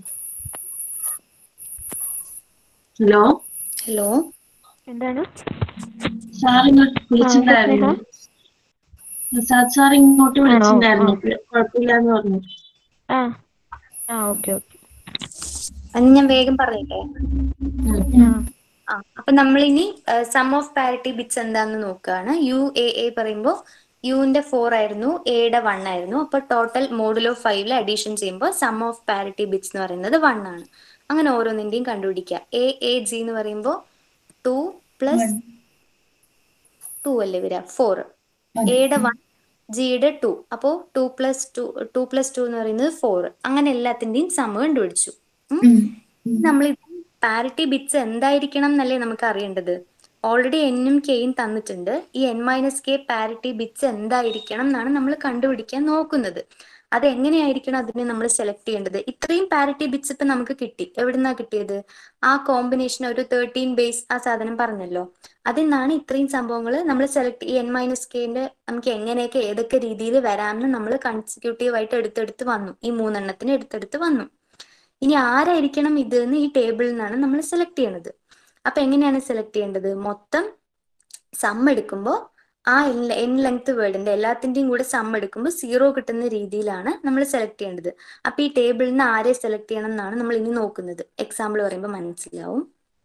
D: ഹലോ
A: ഹലോ
B: എന്താണ്
D: സാർ ഇങ്ങോട്ട് വിളിച്ചിട്ടുണ്ടായിരുന്നു പ്രസാദ് സാർ ഇങ്ങോട്ട് വിളിച്ചിട്ടുണ്ടായിരുന്നു കുഴപ്പമില്ലാന്ന് പറഞ്ഞു
B: ആ ആ ഓക്കെ ഓക്കെ
A: അന്ന് ഞാൻ വേഗം പറയട്ടെ
B: ആ
A: ആ അപ്പൊ നമ്മളിനി സം ഓഫ് പാരിറ്റി ബിറ്റ്സ് എന്താന്ന് നോക്കുകയാണ് യു എ എ പറയുമ്പോൾ യുവിന്റെ ഫോർ ആയിരുന്നു എയുടെ വൺ ആയിരുന്നു അപ്പൊ ടോട്ടൽ മോഡുലോ ഫൈവില് അഡീഷൻ ചെയ്യുമ്പോൾ സം ഓഫ് പാരിറ്റി ബിറ്റ്സ് എന്ന് പറയുന്നത് വൺ ആണ് അങ്ങനെ ഓരോന്നിന്റെയും കണ്ടുപിടിക്കുക എ എ ജി എന്ന് പറയുമ്പോൾ ടു പ്ലസ് ടു അല്ലേ വരിക ഫോർ എയുടെ വൺ ജിയുടെ ടു അപ്പോൾ two plus two two plus two എന്ന് പറയുന്നത് ഫോർ അങ്ങനെ എല്ലാത്തിന്റെയും സമ കണ്ടുപിടിച്ചു നമ്മൾ പാരിറ്റി ബിറ്റ്സ് എന്തായിരിക്കണം എന്നല്ലേ നമുക്ക് അറിയേണ്ടത് ഓൾറെഡി എന്നും കെയും തന്നിട്ടുണ്ട് ഈ N minus K parity bits എന്തായിരിക്കണം എന്നാണ് നമ്മൾ കണ്ടുപിടിക്കാൻ നോക്കുന്നത് അത് എങ്ങനെയായിരിക്കണം അതിനെ നമ്മൾ സെലക്ട് ചെയ്യേണ്ടത് ഇത്രയും പാരിറ്റി ബിറ്റ്സ് ഇപ്പൊ നമുക്ക് കിട്ടി എവിടുന്നാ കിട്ടിയത് ആ കോമ്പിനേഷൻ ഒരു തേർട്ടീൻ ബേസ് ആ സാധനം പറഞ്ഞല്ലോ അതിൽ നിന്നാണ് ഇത്രയും സംഭവങ്ങൾ നമ്മൾ സെലക്ട് ഈ എൻ മൈനസ് കെന്റെ നമുക്ക് എങ്ങനെയൊക്കെ ഏതൊക്കെ രീതിയിൽ വരാമെന്ന് നമ്മൾ കൺസിക്യൂട്ടീവ് ആയിട്ട് എടുത്തെടുത്ത് വന്നു ഈ മൂന്നെണ്ണത്തിന് എടുത്തെടുത്ത് വന്നു ഇനി ആരായിരിക്കണം ഇത് എന്ന് ഈ ടേബിളിൽ നിന്നാണ് നമ്മൾ സെലക്ട് ചെയ്യണത് അപ്പൊ എങ്ങനെയാണ് സെലക്ട് ചെയ്യേണ്ടത് മൊത്തം സം എടുക്കുമ്പോൾ ആ എൻ ലെങ്ത് വേർഡിന്റെ എല്ലാത്തിന്റെയും കൂടെ സം എടുക്കുമ്പോൾ സീറോ കിട്ടുന്ന രീതിയിലാണ് നമ്മൾ സെലക്ട് ചെയ്യേണ്ടത് അപ്പൊ ഈ ടേബിളിൽ നിന്ന് ആരെ സെലക്ട് ചെയ്യണം എന്നാണ് നമ്മൾ ഇനി നോക്കുന്നത് എക്സാമ്പിൾ പറയുമ്പോൾ മനസ്സിലാവും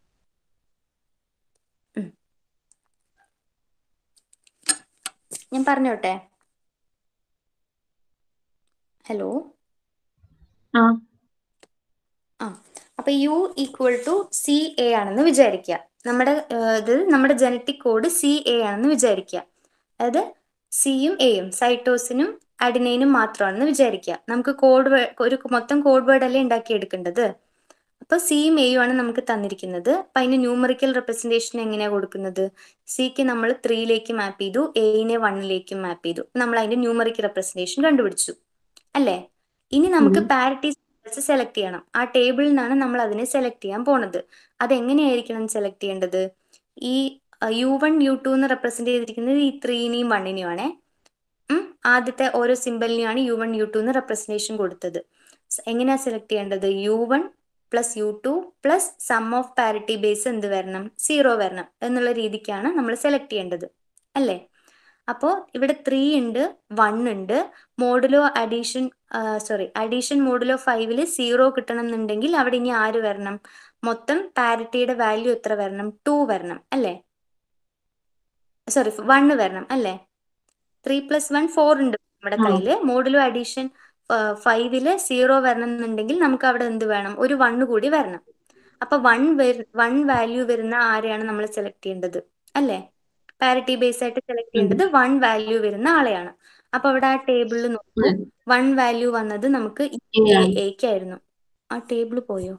A: ഉം. ഞാൻ പറഞ്ഞോട്ടെ ഹലോ
D: ആ
A: ആ അപ്പൊ U equal to C A ആണെന്ന് വിചാരിക്കുക നമ്മുടെ ഏഹ്, ഇത് നമ്മുടെ ജനറ്റിക് കോഡ് സി എ ആണെന്ന് വിചാരിക്കുക അതായത് സിയും എയും സൈറ്റോസിനും അഡിനൈനും മാത്രമാണെന്ന് വിചാരിക്കുക നമുക്ക് കോഡ് ഒരു മൊത്തം കോഡ് വേർഡ് അല്ലേ ഉണ്ടാക്കിയെടുക്കേണ്ടത് അപ്പൊ സിയും എയും ആണ് നമുക്ക് തന്നിരിക്കുന്നത് അപ്പൊ അതിന് ന്യൂമറിക്കൽ റെപ്രസെന്റേഷൻ എങ്ങനെയാ കൊടുക്കുന്നത് സിക്ക് നമ്മൾ ത്രീയിലേക്ക് മാപ്പ് ചെയ്തു എയിനെ വണ്ണിലേക്ക് മാപ്പ് ചെയ്തു നമ്മൾ അതിന്റെ ന്യൂമറിക്കൽ റെപ്രസെന്റേഷൻ കണ്ടുപിടിച്ചു അല്ലേ ഇനി നമുക്ക് പാരിറ്റി സെലക്ട് ചെയ്യണം ആ ടേബിളിൽ നിന്നാണ് നമ്മൾ അതിനെ സെലക്ട് ചെയ്യാൻ പോണത് അത് എങ്ങനെയായിരിക്കണം സെലക്ട് ചെയ്യേണ്ടത് ഈ യു വൺ യു ടു എന്ന് റെപ്രസെന്റ് ചെയ്തിരിക്കുന്നത് ഈ ത്രീനെയും വണ്ണിനെയും ആണേ ഉം, ആദ്യത്തെ ഓരോ സിമ്പലിനെയാണ് യു വൺ യു ടു എന്ന് റെപ്രസെന്റേഷൻ കൊടുത്തത് സ് എങ്ങനെയാ സെലക്ട് ചെയ്യേണ്ടത് U one plus U two plus sum of parity base എന്ത് വരണം സീറോ വരണം എന്നുള്ള രീതിക്കാണ് നമ്മൾ സെലക്ട് ചെയ്യേണ്ടത് അല്ലേ അപ്പോൾ ഇവിടെ ത്രീ ഉണ്ട് വൺ ഉണ്ട് modulo addition sorry addition modulo ഫൈവില് സീറോ കിട്ടണം എന്നുണ്ടെങ്കിൽ അവിടെ ഇനി ആര് വരണം മൊത്തം പാരിറ്റിയുടെ വാല്യൂ എത്ര വരണം ടു വരണം അല്ലേ സോറി വണ്ണ് വരണം അല്ലേ ത്രീ പ്ലസ് വൺ ഫോർ ഉണ്ട് നമ്മുടെ
D: ആ.
A: കയ്യില് മോഡുലോ അഡീഷൻ ഫൈവില് സീറോ വരണം എന്നുണ്ടെങ്കിൽ നമുക്ക് അവിടെ എന്ത് വേണം ഒരു വണ്ണ് കൂടി വരണം അപ്പൊ വൺ വൺ വാല്യൂ വരുന്ന ആരെയാണ് നമ്മൾ സെലക്ട് ചെയ്യേണ്ടത് അല്ലേ പാരിറ്റി ബേസ് ആയിട്ട് സെലക്ട് ചെയ്യേണ്ടത് വൺ വാല്യൂ വരുന്ന ആളെയാണ് അപ്പൊ അവിടെ ആ ടേബിളിൽ നോക്കൂ
D: ഉം.
A: വൺ വാല്യൂ വന്നത് നമുക്ക്
D: A ആണ്.
A: എക്കായിരുന്നു ആ ടേബിൾ പോയോ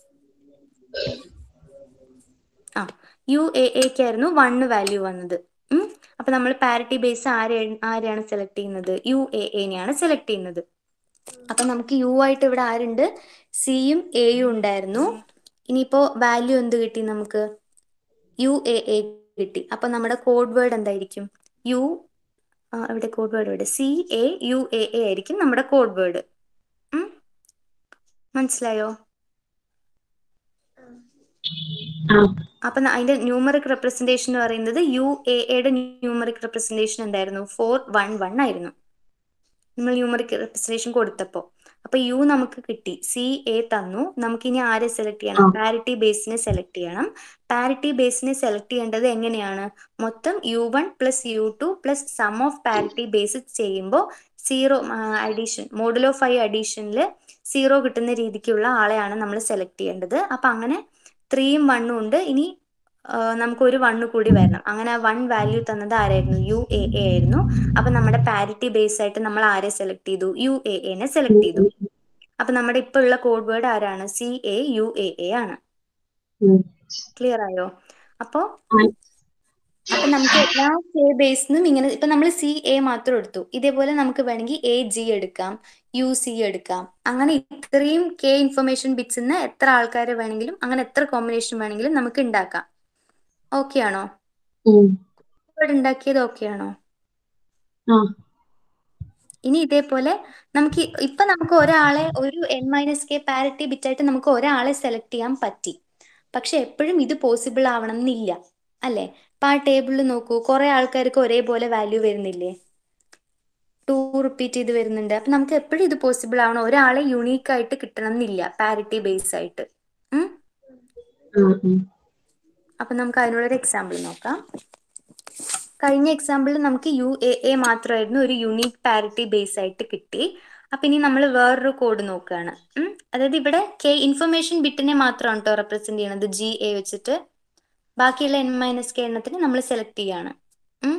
A: ആ യു എ എക്കായിരുന്നു വണ്ണ് വാല്യൂ വന്നത് ഉം. അപ്പൊ നമ്മൾ പാരിറ്റി ബേസ് ആരെ ആരെയാണ് സെലക്ട് ചെയ്യുന്നത് യു എ എനെയാണ് സെലക്ട് ചെയ്യുന്നത് അപ്പൊ നമുക്ക് യു ആയിട്ട് ഇവിടെ ആരുണ്ട് സിയും എയും ഉണ്ടായിരുന്നു ഇനിയിപ്പോ വാല്യൂ എന്ത് കിട്ടി നമുക്ക് യു എ എ കിട്ടി അപ്പൊ നമ്മുടെ കോഡ് വേർഡ് എന്തായിരിക്കും യു ഇവിടെ കോഡ് വേർഡ് ഇവിടെ C A U A A ആയിരിക്കും നമ്മുടെ കോഡ് വേർഡ് മനസ്സിലായോ
D: ആ
A: അപ്പൊ ന- അതിന്റെ ന്യൂമറിക് റെപ്രസെന്റേഷൻ എന്ന് പറയുന്നത് യു എ എയുടെ ന്യൂമറിക് റെപ്രസെന്റേഷൻ എന്തായിരുന്നു ഫോർ വൺ വൺ ആയിരുന്നു നമ്മൾ ന്യൂമറിക് റെപ്രസെന്റേഷൻ കൊടുത്തപ്പോ അപ്പൊ യു നമുക്ക് കിട്ടി സി എ തന്നു നമുക്ക് ഇനി ആരെ സെലക്ട് ചെയ്യണം പാരിറ്റി ബേസിനെ സെലക്ട് ചെയ്യണം പാരിറ്റി ബേസിനെ സെലക്ട് ചെയ്യേണ്ടത് എങ്ങനെയാണ് മൊത്തം U one plus U two plus sum of parity base ചെയ്യുമ്പോൾ സീറോ അഡീഷൻ മോഡുലോ ഫൈവ് അഡീഷനിൽ സീറോ കിട്ടുന്ന രീതിക്കുള്ള ആളെയാണ് നമ്മൾ സെലക്ട് ചെയ്യേണ്ടത് അപ്പൊ അങ്ങനെ ത്രീയും വണ്ണും ഉണ്ട് ഇനി ആ, നമുക്ക് ഒരു വണ്ണ് കൂടി വരണം അങ്ങനെ ആ വൺ വാല്യൂ തന്നത് ആരായിരുന്നു യു എ എ ആയിരുന്നു അപ്പൊ നമ്മുടെ പാരിറ്റി ബേസ് ആയിട്ട് നമ്മൾ ആരെ സെലക്ട് ചെയ്തു യു എ എനെ സെലക്ട് ചെയ്തു അപ്പൊ നമ്മുടെ ഇപ്പൊ ഉള്ള കോഡ് വേർഡ് ആരാണ് C A U A A ആണ്
D: ഉം.
A: ക്ലിയർ ആയോ അപ്പോ
D: ആയി.
A: അപ്പൊ നമുക്ക് എല്ലാ കെ ബേസിനും ഇങ്ങനെ ഇപ്പൊ നമ്മൾ സി എ മാത്രം എടുത്തു ഇതേപോലെ നമുക്ക് വേണമെങ്കിൽ എ ജി എടുക്കാം യു സി എടുക്കാം അങ്ങനെ ഇത്രയും കെ ഇൻഫർമേഷൻ ബിറ്റ്സിന്ന് എത്ര ആൾക്കാരെ വേണമെങ്കിലും അങ്ങനെ എത്ര കോമ്പിനേഷൻ വേണമെങ്കിലും നമുക്ക് ഉണ്ടാക്കാം ഓക്കെ ആണോ
D: ഉം.
A: ഇവിടെ ഉണ്ടാക്കിയത് ഓക്കെ ആണോ
D: ആ
A: ഇനി ഇതേപോലെ നമുക്ക് ഇ- ഇപ്പൊ നമുക്ക് ഒരാളെ ഒരു എൻ മൈനസ് കെ പാരിറ്റി ബിറ്റായിട്ട് നമുക്ക് ഒരാളെ സെലക്ട് ചെയ്യാൻ പറ്റി പക്ഷെ എപ്പോഴും ഇത് പോസിബിൾ ആവണം എന്നില്ല അല്ലെ ഇപ്പൊ ആ ടേബിളിൽ നോക്കൂ കുറെ ആൾക്കാർക്ക് ഒരേപോലെ വാല്യൂ വരുന്നില്ലേ ടു റിപ്പീറ്റ് ചെയ്ത് വരുന്നുണ്ട് അപ്പൊ നമുക്ക് എപ്പോഴും ഇത് പോസിബിൾ ആവണം ഒരാളെ യുണീക്ക് ആയിട്ട് കിട്ടണം എന്നില്ല പാരിറ്റി ബേസ് ആയിട്ട് ഉം
D: ഉം, ഉം.
A: അപ്പൊ നമുക്ക് അതിനുള്ളൊരു എക്സാമ്പിൾ നോക്കാം കഴിഞ്ഞ എക്സാമ്പിളിൽ നമുക്ക് യു എ എ മാത്രമായിരുന്നു ഒരു യുണീക് പാരിറ്റി ബേസ് ആയിട്ട് കിട്ടി അപ്പൊ ഇനി നമ്മൾ വേറൊരു കോഡ് നോക്കുകയാണ് ഉം. അതായത് ഇവിടെ കെ ഇൻഫർമേഷൻ ബിറ്റിനെ മാത്രമാണ് കേട്ടോ റെപ്രസെന്റ് ചെയ്യണത് ജി എ വെച്ചിട്ട് ബാക്കിയുള്ള എൻ മൈനസ് കെ എണ്ണത്തിന് നമ്മൾ സെലക്ട് ചെയ്യാണ് ഉം.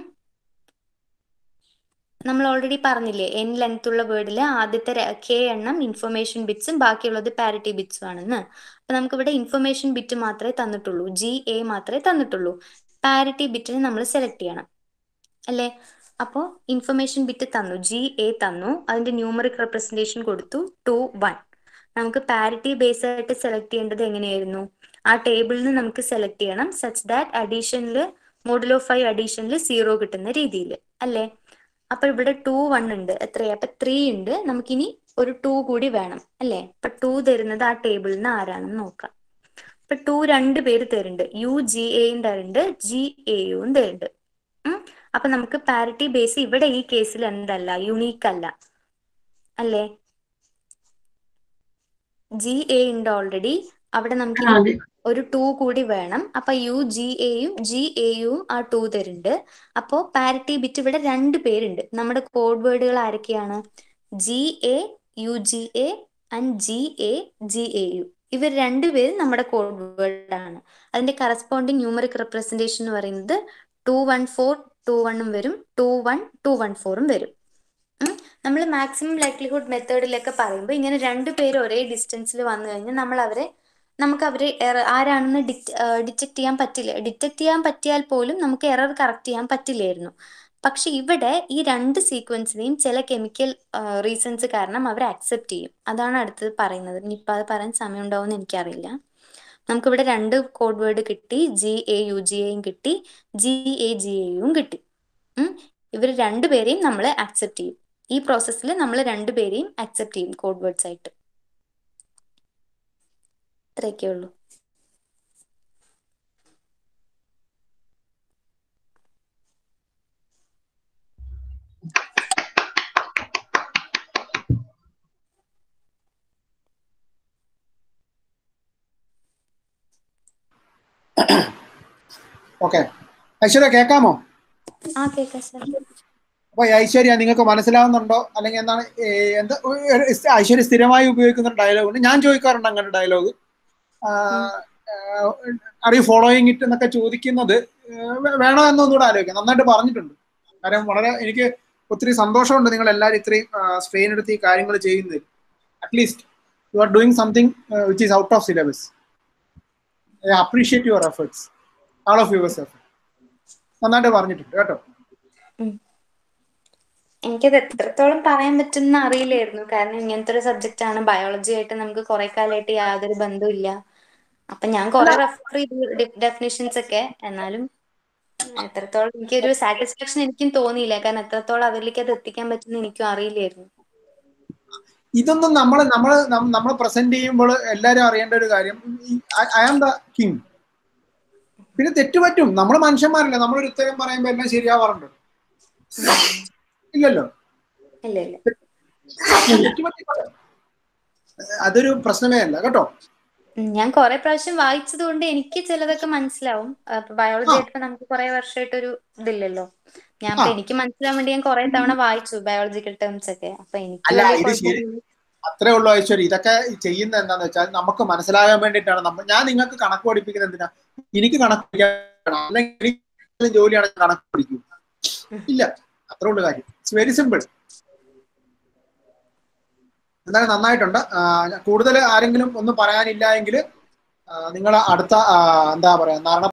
A: നമ്മൾ ഓൾറെഡി പറഞ്ഞില്ലേ എൻ ലെങ്ത് ഉള്ള വേർഡിൽ ആദ്യത്തെ കെ എണ്ണം ഇൻഫർമേഷൻ ബിറ്റ്സും ബാക്കിയുള്ളത് പാരിറ്റി ബിറ്റ്സും ആണെന്ന് അപ്പൊ നമുക്ക് ഇവിടെ ഇൻഫർമേഷൻ ബിറ്റ് മാത്രമേ തന്നിട്ടുള്ളൂ ജി എ മാത്രമേ തന്നിട്ടുള്ളൂ പാരിറ്റി ബിറ്റിനെ നമ്മൾ സെലക്ട് ചെയ്യണം അല്ലേ അപ്പോൾ ഇൻഫർമേഷൻ ബിറ്റ് തന്നു ജി എ തന്നു അതിന്റെ ന്യൂമറിക് റെപ്രസെന്റേഷൻ കൊടുത്തു ടു വൺ നമുക്ക് പാരിറ്റി ബേസ് ആയിട്ട് സെലക്ട് ചെയ്യേണ്ടത് എങ്ങനെയായിരുന്നു ആ ടേബിളിൽ നിന്ന് നമുക്ക് സെലക്ട് ചെയ്യണം സച്ച് ദാറ്റ് അഡീഷനിൽ മോഡുലോ ഫൈവ് അഡീഷനിൽ സീറോ കിട്ടുന്ന രീതിയിൽ അല്ലേ അപ്പൊ ഇവിടെ ടു വൺ ഉണ്ട് എത്രയാ അപ്പൊ ത്രീ ഉണ്ട് നമുക്കിനി ഒരു ടു കൂടി വേണം അല്ലേ അപ്പൊ ടു തരുന്നത് ആ ടേബിളിൽ നിന്ന് ആരാണെന്ന് നോക്കാം ഇപ്പൊ ടു രണ്ട് പേര് തരുന്നുണ്ട് യു ജി എയും തരുന്നുണ്ട് ജി എയും തരുന്നുണ്ട് ഉം. അപ്പൊ നമുക്ക് പാരിറ്റി ബേസ് ഇവിടെ ഈ കേസിൽ എന്തല്ല യുണീക്ക് അല്ല അല്ലേ ജി എ ഉണ്ട് ഓൾറെഡി അവിടെ നമുക്ക്
D: ആ, അതെ
A: ഒരു ടു കൂടി വേണം അപ്പൊ യു ജി എയും ജി എയും ആ ടു തരുന്നുണ്ട് അപ്പോ പാരിറ്റി ബിറ്റ് ഇവിടെ രണ്ട് പേരുണ്ട് നമ്മുടെ കോഡ് വേർഡുകൾ ആരൊക്കെയാണ് G A U G A and G A G A U ഇവർ രണ്ടുപേരും നമ്മുടെ കോഡ് വേർഡ് ആണ് അതിന്റെ കറസ്പോണ്ടിങ് ന്യൂമറിക് റെപ്രസെന്റേഷൻ എന്ന് പറയുന്നത് ടു വൺ ഫോർ ടു വണ്ണും വരും ടു വൺ ടു വൺ ഫോറും വരും നമ്മൾ മാക്സിമം ലൈക്ലിഹുഡ് മെത്തേഡിലൊക്കെ പറയുമ്പോൾ ഇങ്ങനെ രണ്ടു പേര് ഒരേ ഡിസ്റ്റൻസിൽ വന്നു കഴിഞ്ഞാൽ നമ്മൾ അവരെ നമുക്ക് അവരെ error- ആരാണെന്ന് ഡിറ്റക്ട് ചെയ്യാൻ പറ്റില്ല ഡിറ്റക്ട് ചെയ്യാൻ പറ്റിയാൽ പോലും നമുക്ക് എറർ കറക്റ്റ് ചെയ്യാൻ പറ്റില്ലായിരുന്നു പക്ഷെ ഇവിടെ ഈ രണ്ട് സീക്വൻസിനെയും ചില കെമിക്കൽ റീസൺസ് കാരണം അവർ അക്സെപ്റ്റ് ചെയ്യും അതാണ് അടുത്തത് പറയുന്നത് ഇനിയിപ്പോൾ അത് പറയാൻ സമയം ഉണ്ടാവുമെന്ന് എനിക്കറിയില്ല നമുക്കിവിടെ രണ്ട് കോഡ് വേർഡ് കിട്ടി ജി എ യു ജി എയും കിട്ടി ജി എ ജി എയും കിട്ടി ഇവർ രണ്ടുപേരെയും നമ്മൾ അക്സെപ്റ്റ് ചെയ്യും ഈ പ്രോസസ്സിൽ നമ്മൾ രണ്ടുപേരെയും അക്സെപ്റ്റ് ചെയ്യും കോഡ് വേർഡ്സ് ആയിട്ട് ഇത്രയൊക്കെ ഉള്ളൂ
E: ഓക്കെ ഐശ്വര്യ കേൾക്കാമോ
A: ആ കേൾക്കാം സാർ
E: അപ്പൊ ഈ ഐശ്വര്യ നിങ്ങൾക്ക് മനസ്സിലാവുന്നുണ്ടോ അല്ലെങ്കിൽ എന്താണ് ഏ, എന്താ ഒരു ഐശ്വര്യ സ്ഥിരമായി ഉപയോഗിക്കുന്ന ഒരു ഡയലോഗ് ഉണ്ട് ഞാൻ ചോദിക്കാറുണ്ട് അങ്ങനെ dialogue are you following it എന്നൊക്കെ ചോദിക്കുന്നത് ഏഹ്, വേ- വേണോ എന്നൊന്നുകൂടെ ആലോചിക്കാം നന്നായിട്ട് പറഞ്ഞിട്ടുണ്ട് കാരണം വളരെ എനിക്ക് ഒത്തിരി സന്തോഷമുണ്ട് നിങ്ങൾ എല്ലാവരും ഇത്രയും സ്ട്രെയിൻ എടുത്ത് ഈ കാര്യങ്ങൾ ചെയ്യുന്നതിൽ at least you are doing something which is out of syllabus I appreciate your efforts all of yours effort നന്നായിട്ട് പറഞ്ഞിട്ടുണ്ട് കേട്ടോ
A: എനിക്കത് എത്രത്തോളം പറയാൻ പറ്റുന്ന അറിയില്ലായിരുന്നു കാരണം ഇങ്ങനത്തെ ഒരു സബ്ജക്റ്റ് ആണ് ബയോളജി ആയിട്ട് നമുക്ക് കുറെ കാലമായിട്ട് യാതൊരു ബന്ധവും ഇല്ല അപ്പൊ ഞാൻ കുറെ റെഫർ ചെയ്തു ഡെഫിനിഷൻസ് ഒക്കെ എന്നാലും എത്രത്തോളം എനിക്കൊരു സാറ്റിസ്ഫാക്ഷൻ എനിക്കും തോന്നിയില്ല കാരണം എത്രത്തോളം അവരിലേക്ക് അത് എത്തിക്കാൻ പറ്റുന്ന എനിക്കും അറിയില്ലായിരുന്നു
E: ഇതൊന്നും നമ്മൾ നമ്മൾ നമ്മൾ പ്രസന്റ് ചെയ്യുമ്പോൾ എല്ലാവരും അറിയേണ്ട ഒരു കാര്യം ഐ ആം ദ കിങ് പിന്നെ തെറ്റ് പറ്റും നമ്മൾ മനുഷ്യന്മാരല്ലേ നമ്മളൊരു ഉത്തരം പറയുമ്പോൾ എല്ലാം ശരിയാവാറുണ്ട് ഇല്ലല്ലോ
A: ഇല്ല ഇല്ല
E: തെറ്റ് പറ്റിക്കോട്ടെ. അതൊരു പ്രശ്നമേ അല്ല കേട്ടോ
A: ഉം, ഞാൻ കുറെ പ്രാവശ്യം വായിച്ചത് കൊണ്ട് എനിക്ക് ചിലതൊക്കെ മനസ്സിലാവും ബയോളജി ആയിട്ട് നമുക്ക് കുറെ വർഷമായിട്ട് ഒരു ഇതില്ലല്ലോ ഞാൻ ഇപ്പൊ
E: ആ.
A: എനിക്ക് മനസ്സിലാവാൻ വേണ്ടി ഞാൻ കുറെ തവണ വായിച്ചു ബയോളജിക്കൽ ടേംസ് ഒക്കെ അപ്പൊ എനിക്ക്
E: അല്ല,
A: വലിയ
E: ഇത് ശരി.
A: കുഴപ്പമൊന്നും
E: അത്രേ ഉള്ളൂ ഐശ്വര്യ ഇതൊക്കെ ചെയ്യുന്നത് എന്താന്ന് വെച്ചാൽ നമുക്ക് മനസ്സിലാകാൻ വേണ്ടിയിട്ടാണ് നമ്മൾ ഞാൻ നിങ്ങൾക്ക് കണക്ക് പഠിപ്പിക്കുന്നത് എന്തിനാ എനിക്ക് കണക്ക് പഠിക്കാൻ അല്ലെങ്കിൽ എനിക്ക് ജോലിയാണ് കണക്ക് പഠിക്കൂ ഇല്ല അത്രേ ഉള്ളൂ കാര്യം ഇറ്റ്സ് വെരി സിമ്പിൾ എന്തായാലും നന്നായിട്ടുണ്ട് ആ, കൂടുതൽ ആരെങ്കിലും ഒന്നും പറയാനില്ല എങ്കിൽ നിങ്ങൾ അടുത്ത ആ, എന്താ പറയാ നാരണ